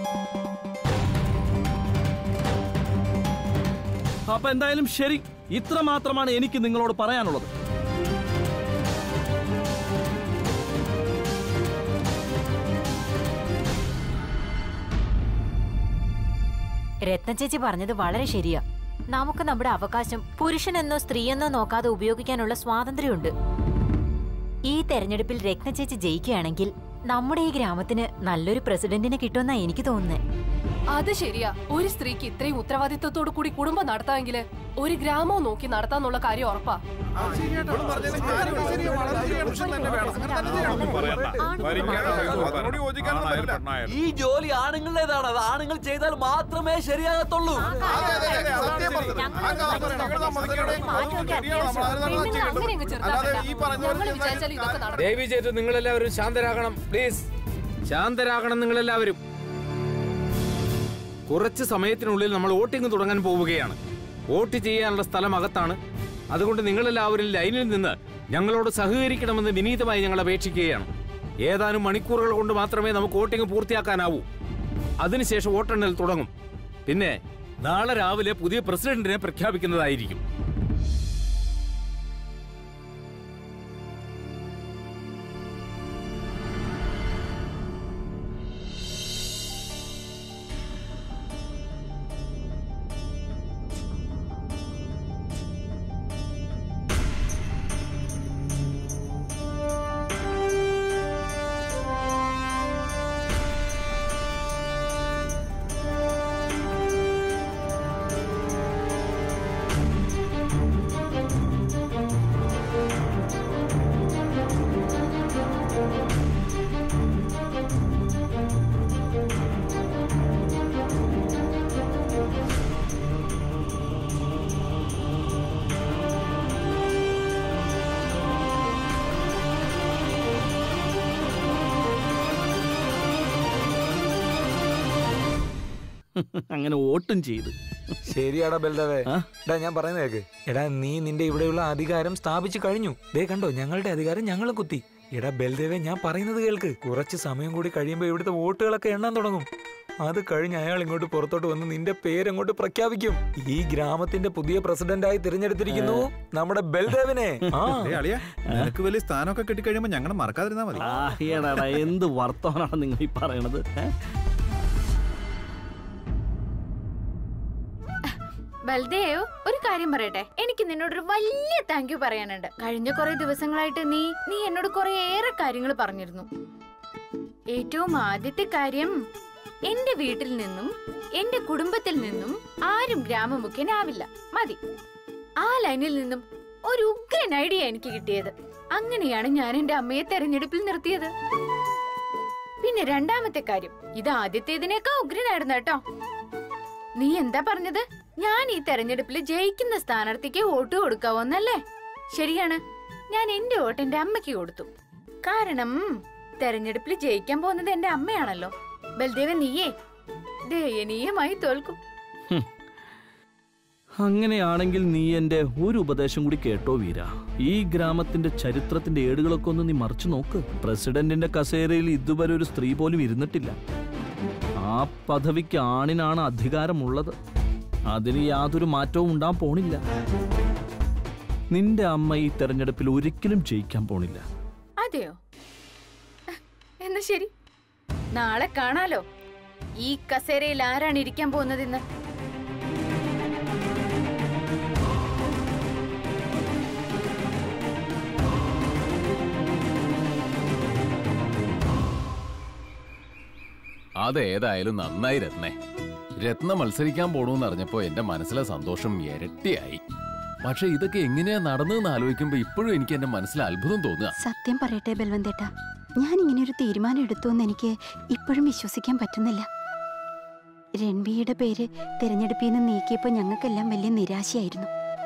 [SPEAKER 11] അപ്പൊ എന്തായാലും ശരി ഇത്ര മാത്രമാണ് എനിക്ക് നിങ്ങളോട് പറയാനുള്ളത്
[SPEAKER 8] രത്ന ചേച്ചി പറഞ്ഞത് വളരെ ശരിയാ നമുക്ക് നമ്മുടെ അവകാശം പുരുഷനെന്നോ സ്ത്രീയെന്നോ നോക്കാതെ ഉപയോഗിക്കാനുള്ള സ്വാതന്ത്ര്യമുണ്ട് ഈ തെരഞ്ഞെടുപ്പിൽ രത്ന ചേച്ചി ജയിക്കുകയാണെങ്കിൽ നമ്മുടെ ഈ ഗ്രാമത്തിന് നല്ലൊരു പ്രസിഡന്റിനെ കിട്ടുമെന്നാ എനിക്ക് തോന്നുന്നത്
[SPEAKER 14] അത് ശരിയാ ഒരു സ്ത്രീക്ക് ഇത്രയും ഉത്തരവാദിത്വത്തോടു കൂടി കുടുംബം നടത്താമെങ്കിൽ ഒരു ഗ്രാമവും നോക്കി നടത്താന്നുള്ള കാര്യം ഉറപ്പാ
[SPEAKER 7] ഈ ജോലി ആണുങ്ങളുടേതാണ് അത് ആണുങ്ങൾ ചെയ്താൽ മാത്രമേ ശരിയാകത്തുള്ളൂ
[SPEAKER 1] ദേവി ചേട്ടൻ നിങ്ങളെല്ലാവരും ശാന്തരാകണം പ്ലീസ് ശാന്തരാകണം നിങ്ങളെല്ലാവരും കുറച്ച് സമയത്തിനുള്ളിൽ നമ്മൾ വോട്ടിംഗ് തുടങ്ങാൻ പോവുകയാണ് വോട്ട് ചെയ്യാനുള്ള സ്ഥലം അകത്താണ് അതുകൊണ്ട് നിങ്ങളെല്ലാവരും ലൈനിൽ നിന്ന് ഞങ്ങളോട് സഹകരിക്കണമെന്ന് വിനീതമായി ഞങ്ങൾ അപേക്ഷിക്കുകയാണ് ഏതാനും മണിക്കൂറുകൾ കൊണ്ട് മാത്രമേ നമുക്ക് വോട്ടിംഗ് പൂർത്തിയാക്കാനാവൂ അതിനുശേഷം വോട്ടെണ്ണൽ തുടങ്ങും പിന്നെ നാളെ രാവിലെ പുതിയ പ്രസിഡന്റിനെ പ്രഖ്യാപിക്കുന്നതായിരിക്കും
[SPEAKER 11] അങ്ങനെ വോട്ടും ചെയ്ത്
[SPEAKER 12] ശരിയാടാ ബൽദേവേ എടാ ഞാൻ പറയുന്നത് കേക്ക് എടാ നീ നിന്റെ ഇവിടെയുള്ള അധികാരം സ്ഥാപിച്ചു കഴിഞ്ഞു ദേ കണ്ടോ ഞങ്ങളുടെ അധികാരം ഞങ്ങൾ കുത്തി എടാ ബൽദേവേ ഞാൻ പറയുന്നത് കേൾക്ക് കുറച്ച് സമയം കൂടി കഴിയുമ്പോൾ ഇവിടുത്തെ വോട്ടുകളൊക്കെ എണ്ണാൻ തുടങ്ങും അത് കഴിഞ്ഞ് അയാൾ ഇങ്ങോട്ട് പുറത്തോട്ട് വന്ന് നിന്റെ പേരങ്ങോട്ട് പ്രഖ്യാപിക്കും ഈ ഗ്രാമത്തിന്റെ പുതിയ പ്രസിഡന്റായി തിരഞ്ഞെടുത്തിരിക്കുന്നു നമ്മുടെ ബൽദേവിനെ ആ
[SPEAKER 13] ഏയ് അളിയാ, നിനക്ക് വലിയ സ്ഥാനമൊക്കെ കിട്ടിക്കഴിയുമ്പോ ഞങ്ങളെ മറക്കാതിരുന്നാ മതി
[SPEAKER 11] ആ, എടാടാ, എന്ത് വർത്തമാനാണ് നിങ്ങൾ ഈ പറയണത് ഏ?
[SPEAKER 2] ബൽദേവ് ഒരു കാര്യം പറയട്ടെ എനിക്ക് നിന്നോടൊരു വലിയ താങ്ക് യു പറയാനുണ്ട് കഴിഞ്ഞ കുറെ ദിവസങ്ങളായിട്ട് നീ നീ എന്നോട് കുറെ ഏറെ കാര്യങ്ങൾ പറഞ്ഞിരുന്നു ഏറ്റവും ആദ്യത്തെ കാര്യം എന്റെ വീട്ടിൽ നിന്നും എന്റെ കുടുംബത്തിൽ നിന്നും ആരും ഗ്രാമമുഖ്യനാവില്ല മതി ആ ലൈനിൽ നിന്നും ഒരു ഉഗ്രൻ ഐഡിയ എനിക്ക് കിട്ടിയത് അങ്ങനെയാണ് ഞാൻ എന്റെ അമ്മയെ തെരഞ്ഞെടുപ്പിൽ നിർത്തിയത് പിന്നെ രണ്ടാമത്തെ കാര്യം ഇത് ആദ്യത്തേതിനേക്കാൾ ഉഗ്രനായിരുന്നു കേട്ടോ നീ എന്താ പറഞ്ഞത് ഞാൻ ഈ തെരഞ്ഞെടുപ്പിൽ ജയിക്കുന്ന സ്ഥാനാർത്ഥിക്ക് വോട്ട് കൊടുക്കാവോന്നല്ലേ ശരിയാണ് ഞാൻ എന്റെ വോട്ട് എന്റെ അമ്മയ്ക്ക് കൊടുത്തു കാരണം തെരഞ്ഞെടുപ്പിൽ ജയിക്കാൻ പോകുന്നത് എന്റെ അമ്മയാണല്ലോ ബൽദേവൻ നീയേ ദയനീയമായി തോൽക്കും
[SPEAKER 11] അങ്ങനെയാണെങ്കിൽ നീ എന്റെ ഒരു ഉപദേശം കൂടി കേട്ടോ വീര ഈ ഗ്രാമത്തിന്റെ ചരിത്രത്തിന്റെ ഏടുകളൊക്കെ ഒന്ന് നീ മറിച്ചു നോക്ക് പ്രസിഡന്റിന്റെ കസേരയിൽ ഇതുവരെ ഒരു സ്ത്രീ പോലും ഇരുന്നിട്ടില്ല ആ പദവിക്ക് ആണിനാണ് അധികാരമുള്ളത് അതിന് യാതൊരു മാറ്റവും ഉണ്ടാൻ പോണില്ല നിന്റെ അമ്മ ഈ തെരഞ്ഞെടുപ്പിൽ ഒരിക്കലും ജയിക്കാൻ പോണില്ല
[SPEAKER 2] അതെയോ എന്നാ ശരി നാളെ കാണാലോ ഈ കസേരയിൽ ആരാണ് ഇരിക്കാൻ പോകുന്നതെന്ന്
[SPEAKER 4] അതേതായാലും നന്നായി രത്നേ രത്ന മത്സരിക്കാൻ പോണൂന്ന് അറിഞ്ഞപ്പോ എന്റെ മനസ്സിലെ സന്തോഷം ഇരട്ടിയായി പക്ഷെ ഇതൊക്കെ എങ്ങനെയാ നടന്നതെന്ന് ആലോചിക്കുമ്പോ ഇപ്പോഴും എനിക്ക് എന്റെ മനസ്സിൽ അത്ഭുതം തോന്നുക
[SPEAKER 3] സത്യം പറയട്ടെ ബൽവന്തേട്ട ഞാൻ ഇങ്ങനെ ഒരു തീരുമാനം എടുത്തു എന്ന് എനിക്ക് ഇപ്പോഴും വിശ്വസിക്കാൻ പറ്റുന്നില്ല രൺവിയുടെ പേര് തിരഞ്ഞെടുപ്പിൽ നിന്ന് നീക്കിയപ്പോൾ ഞങ്ങൾക്കെല്ലാം വലിയ നിരാശയായിരുന്നു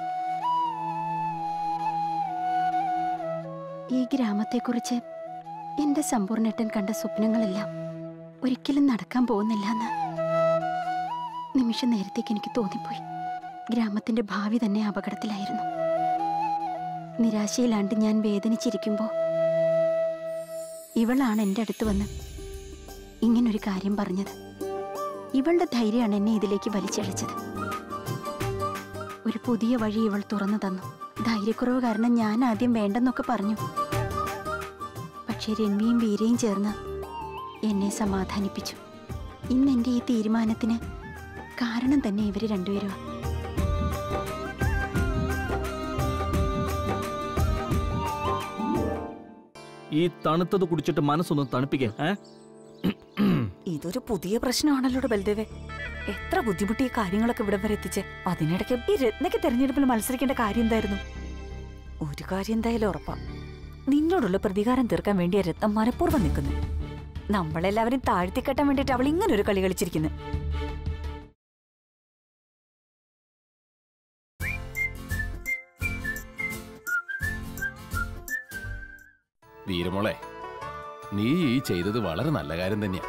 [SPEAKER 3] ഈ ഗ്രാമത്തെക്കുറിച്ച് എന്റെ സമ്പൂർണ്ണേട്ടൻ കണ്ട സ്വപ്നങ്ങളെല്ലാം ഒരിക്കലും നടക്കാൻ പോകുന്നില്ല എന്ന് നിമിഷ നേരത്തേക്ക് എനിക്ക് തോന്നിപ്പോയി ഗ്രാമത്തിന്റെ ഭാവി തന്നെ അപകടത്തിലായിരുന്നു നിരാശയിലാണ്ട് ഞാൻ വേദനിച്ചിരിക്കുമ്പോൾ ഇവളാണ് എൻ്റെ അടുത്ത് വന്ന് ഇങ്ങനൊരു കാര്യം പറഞ്ഞത് ഇവളുടെ ധൈര്യമാണ് എന്നെ ഇതിലേക്ക് വലിച്ചഴച്ചത് ഒരു പുതിയ വഴി ഇവൾ തുറന്നു തന്നു ധൈര്യക്കുറവ് കാരണം ഞാൻ ആദ്യം വേണ്ടെന്നൊക്കെ പറഞ്ഞു പക്ഷേ രൺവിയും വീരയും ചേർന്ന് എന്നെ സമാധാനിപ്പിച്ചു ഇന്ന് എൻ്റെ ഈ തീരുമാനത്തിന് കാരണം തന്നെ ഇവര് രണ്ടുപേരും
[SPEAKER 11] ഈ തണുത്തത് കുടിച്ചിട്ട് മനസ്സൊന്ന് തണുപ്പിക്കേ ഏ
[SPEAKER 6] ഇതൊരു പുതിയ പ്രശ്നമാണല്ലോ ബൽദേവേ എത്ര ബുദ്ധിമുട്ടി ഈ കാര്യങ്ങളൊക്കെ ഇവിടെ വരെ എത്തിച്ച് അതിനിടയ്ക്ക് ഈ രത്നയ്ക്ക് തെരഞ്ഞെടുപ്പിൽ മത്സരിക്കേണ്ട കാര്യം എന്തായിരുന്നു ഒരു കാര്യം എന്തായാലും ഉറപ്പാ നിന്നോടുള്ള പ്രതികാരം തീർക്കാൻ വേണ്ടിയ രത്നം മനഃപൂർവ്വം നിൽക്കുന്നു നമ്മളെല്ലാവരും താഴ്ത്തിക്കെട്ടാൻ വേണ്ടിയിട്ട് അവൾ ഇങ്ങനെ ഒരു കളി കളിച്ചിരിക്കുന്നു
[SPEAKER 4] വീരമോളെ നീ ഈ ചെയ്തത് വളരെ നല്ല കാര്യം തന്നെയാ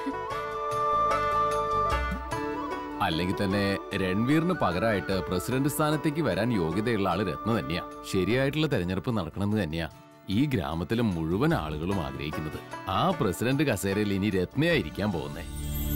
[SPEAKER 4] അല്ലെങ്കിൽ തന്നെ രൺവീറിന് പകരമായിട്ട് പ്രസിഡന്റ് സ്ഥാനത്തേക്ക് വരാൻ യോഗ്യതയുള്ള ആള് രത്ന തന്നെയാ ശരിയായിട്ടുള്ള തെരഞ്ഞെടുപ്പ് നടക്കണമെന്ന് തന്നെയാ ഈ ഗ്രാമത്തിലെ മുഴുവൻ ആളുകളും ആഗ്രഹിക്കുന്നത് ആ പ്രസിഡന്റ് കസേരയിൽ ഇനി രത്നയായിരിക്കാൻ പോകുന്നേ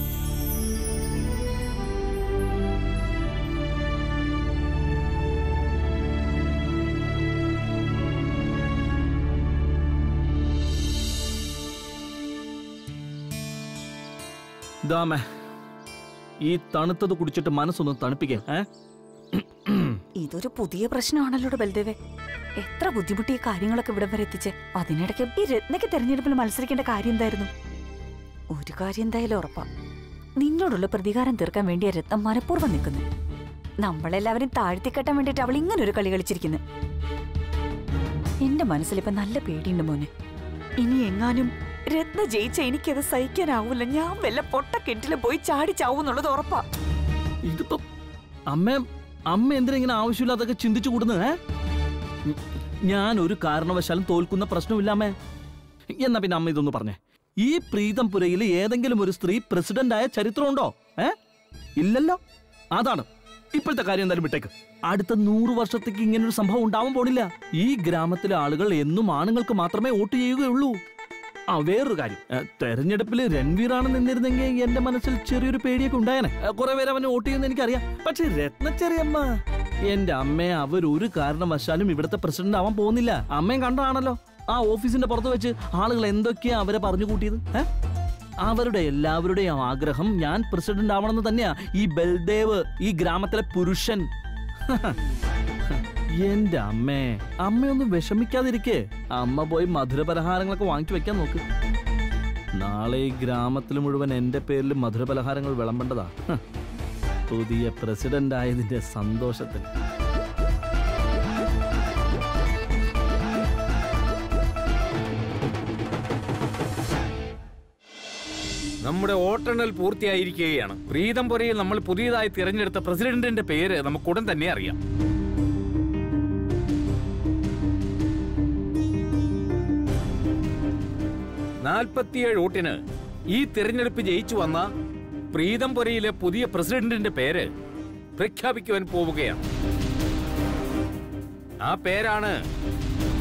[SPEAKER 11] ദാമേ ഈ തണുത്തത് കുടിച്ചിട്ട് മനസ്സൊന്ന് തണുപ്പിക്കേ ഏ
[SPEAKER 6] ഇതൊരു പുതിയ പ്രശ്നമാണല്ലോ ബൽദേവേ എത്ര ബുദ്ധിമുട്ടി ഈ കാര്യങ്ങളൊക്കെ ഇവിടെ വരെ എത്തിച്ച് അതിനിടയ്ക്ക് ഈ രത്നയ്ക്ക് തെരഞ്ഞെടുപ്പിൽ മത്സരിക്കേണ്ട കാര്യം എന്തായിരുന്നു ഒരു കാര്യം എന്തായാലും ഉറപ്പാ നിന്നോടുള്ള പ്രതികാരം തീർക്കാൻ വേണ്ടിയ രത്നം മനഃപൂർവ്വം നിൽക്കുന്നു നമ്മളെല്ലാവരും താഴ്ത്തിക്കെട്ടാൻ വേണ്ടിയിട്ട് അവൾ ഇങ്ങനെ ഒരു കളി കളിച്ചിരിക്കുന്നു എന്റെ മനസ്സിലിപ്പോ നല്ല പേടിയുണ്ട് മോനെ ഇനി എങ്ങാനും രത്ന ജയിച്ച എനിക്കത് സഹിക്കാനാവൂല ഞാൻ വല്ല പൊട്ടക്കെട്ടില് പോയി ചാടി ചാവൂന്നുള്ളത് ഉറപ്പാ
[SPEAKER 11] ഇതിപ്പോ അമ്മ അമ്മ എന്തിനാ ഇങ്ങനെ ആവശ്യമില്ലാതൊക്കെ ചിന്തിച്ചു കൂടുന്നത് ഏ ഉം, ഞാൻ ഒരു കാരണവശാലും തോൽക്കുന്ന പ്രശ്നമില്ല അമ്മേ എന്നാ പിന്നെ അമ്മ ഇതൊന്ന് പറഞ്ഞേ ഈ പ്രീതംപുരയിൽ ഏതെങ്കിലും ഒരു സ്ത്രീ പ്രസിഡന്റായ ചരിത്രമുണ്ടോ ഏ ഇല്ലല്ലോ അതാണ് ഇപ്പോഴത്തെ കാര്യം എന്തായാലും വിട്ടേക്ക് അടുത്ത നൂറ് വർഷത്തേക്ക് ഇങ്ങനൊരു സംഭവം ഉണ്ടാവാൻ പോണില്ല ഈ ഗ്രാമത്തിലെ ആളുകൾ എന്നും ആണുങ്ങൾക്ക് മാത്രമേ വോട്ട് ചെയ്യുകയുള്ളൂ ആ വേറൊരു കാര്യം ഏ, തെരഞ്ഞെടുപ്പിൽ രൺവീറാണ് നിന്നിരുന്നെങ്കിൽ എന്റെ മനസ്സിൽ ചെറിയൊരു പേടിയൊക്കെ ഉണ്ടായേനെ ഏ, കുറെ പേര് അവനെ വോട്ട് ചെയ്യുന്ന എനിക്കറിയാം പക്ഷെ രത്നച്ചെറിയമ്മ എന്റെ അമ്മയെ അവർ ഒരു കാരണവശാലും ഇവിടുത്തെ പ്രസിഡന്റ് ആവാൻ പോകുന്നില്ല അമ്മയും കണ്ടതാണല്ലോ ആ ഓഫീസിന്റെ പുറത്ത് വെച്ച് ആളുകൾ എന്തൊക്കെയാ അവരെ പറഞ്ഞു കൂട്ടിയത് ഏ? അവരുടെ എല്ലാവരുടെയും ആഗ്രഹം ഞാൻ പ്രസിഡന്റ് ആവണമെന്ന് തന്നെയാ ഈ ബൽദേവ് ഈ ഗ്രാമത്തിലെ പുരുഷൻ എന്റെ അമ്മേ അമ്മയൊന്നും വിഷമിക്കാതിരിക്കേ അമ്മ പോയി മധുരപലഹാരങ്ങളൊക്കെ വാങ്ങിച്ചു വെക്കാൻ നോക്ക് നാളെ ഈ ഗ്രാമത്തിൽ മുഴുവൻ എന്റെ പേരിൽ മധുരപലഹാരങ്ങൾ വിളമ്പേണ്ടതാ ഹ്. പുതിയ പ്രസിഡന്റ് ആയതിന്റെ സന്തോഷത്തിൽ
[SPEAKER 1] നമ്മുടെ വോട്ടെണ്ണൽ പൂർത്തിയായിരിക്കുകയാണ് പ്രീതംപുരയിൽ നമ്മൾ പുതിയതായി തിരഞ്ഞെടുത്ത പ്രസിഡന്റിന്റെ പേര് നമുക്ക് ഉടൻ തന്നെ അറിയാം നാൽപ്പത്തിയേഴ് വോട്ടിന് ഈ തിരഞ്ഞെടുപ്പ് ജയിച്ചു വന്ന പ്രീതംപുരയിലെ പുതിയ പ്രസിഡന്റിന്റെ പേര് പ്രഖ്യാപിക്കുവാൻ പോവുകയാണ് ആ പേരാണ്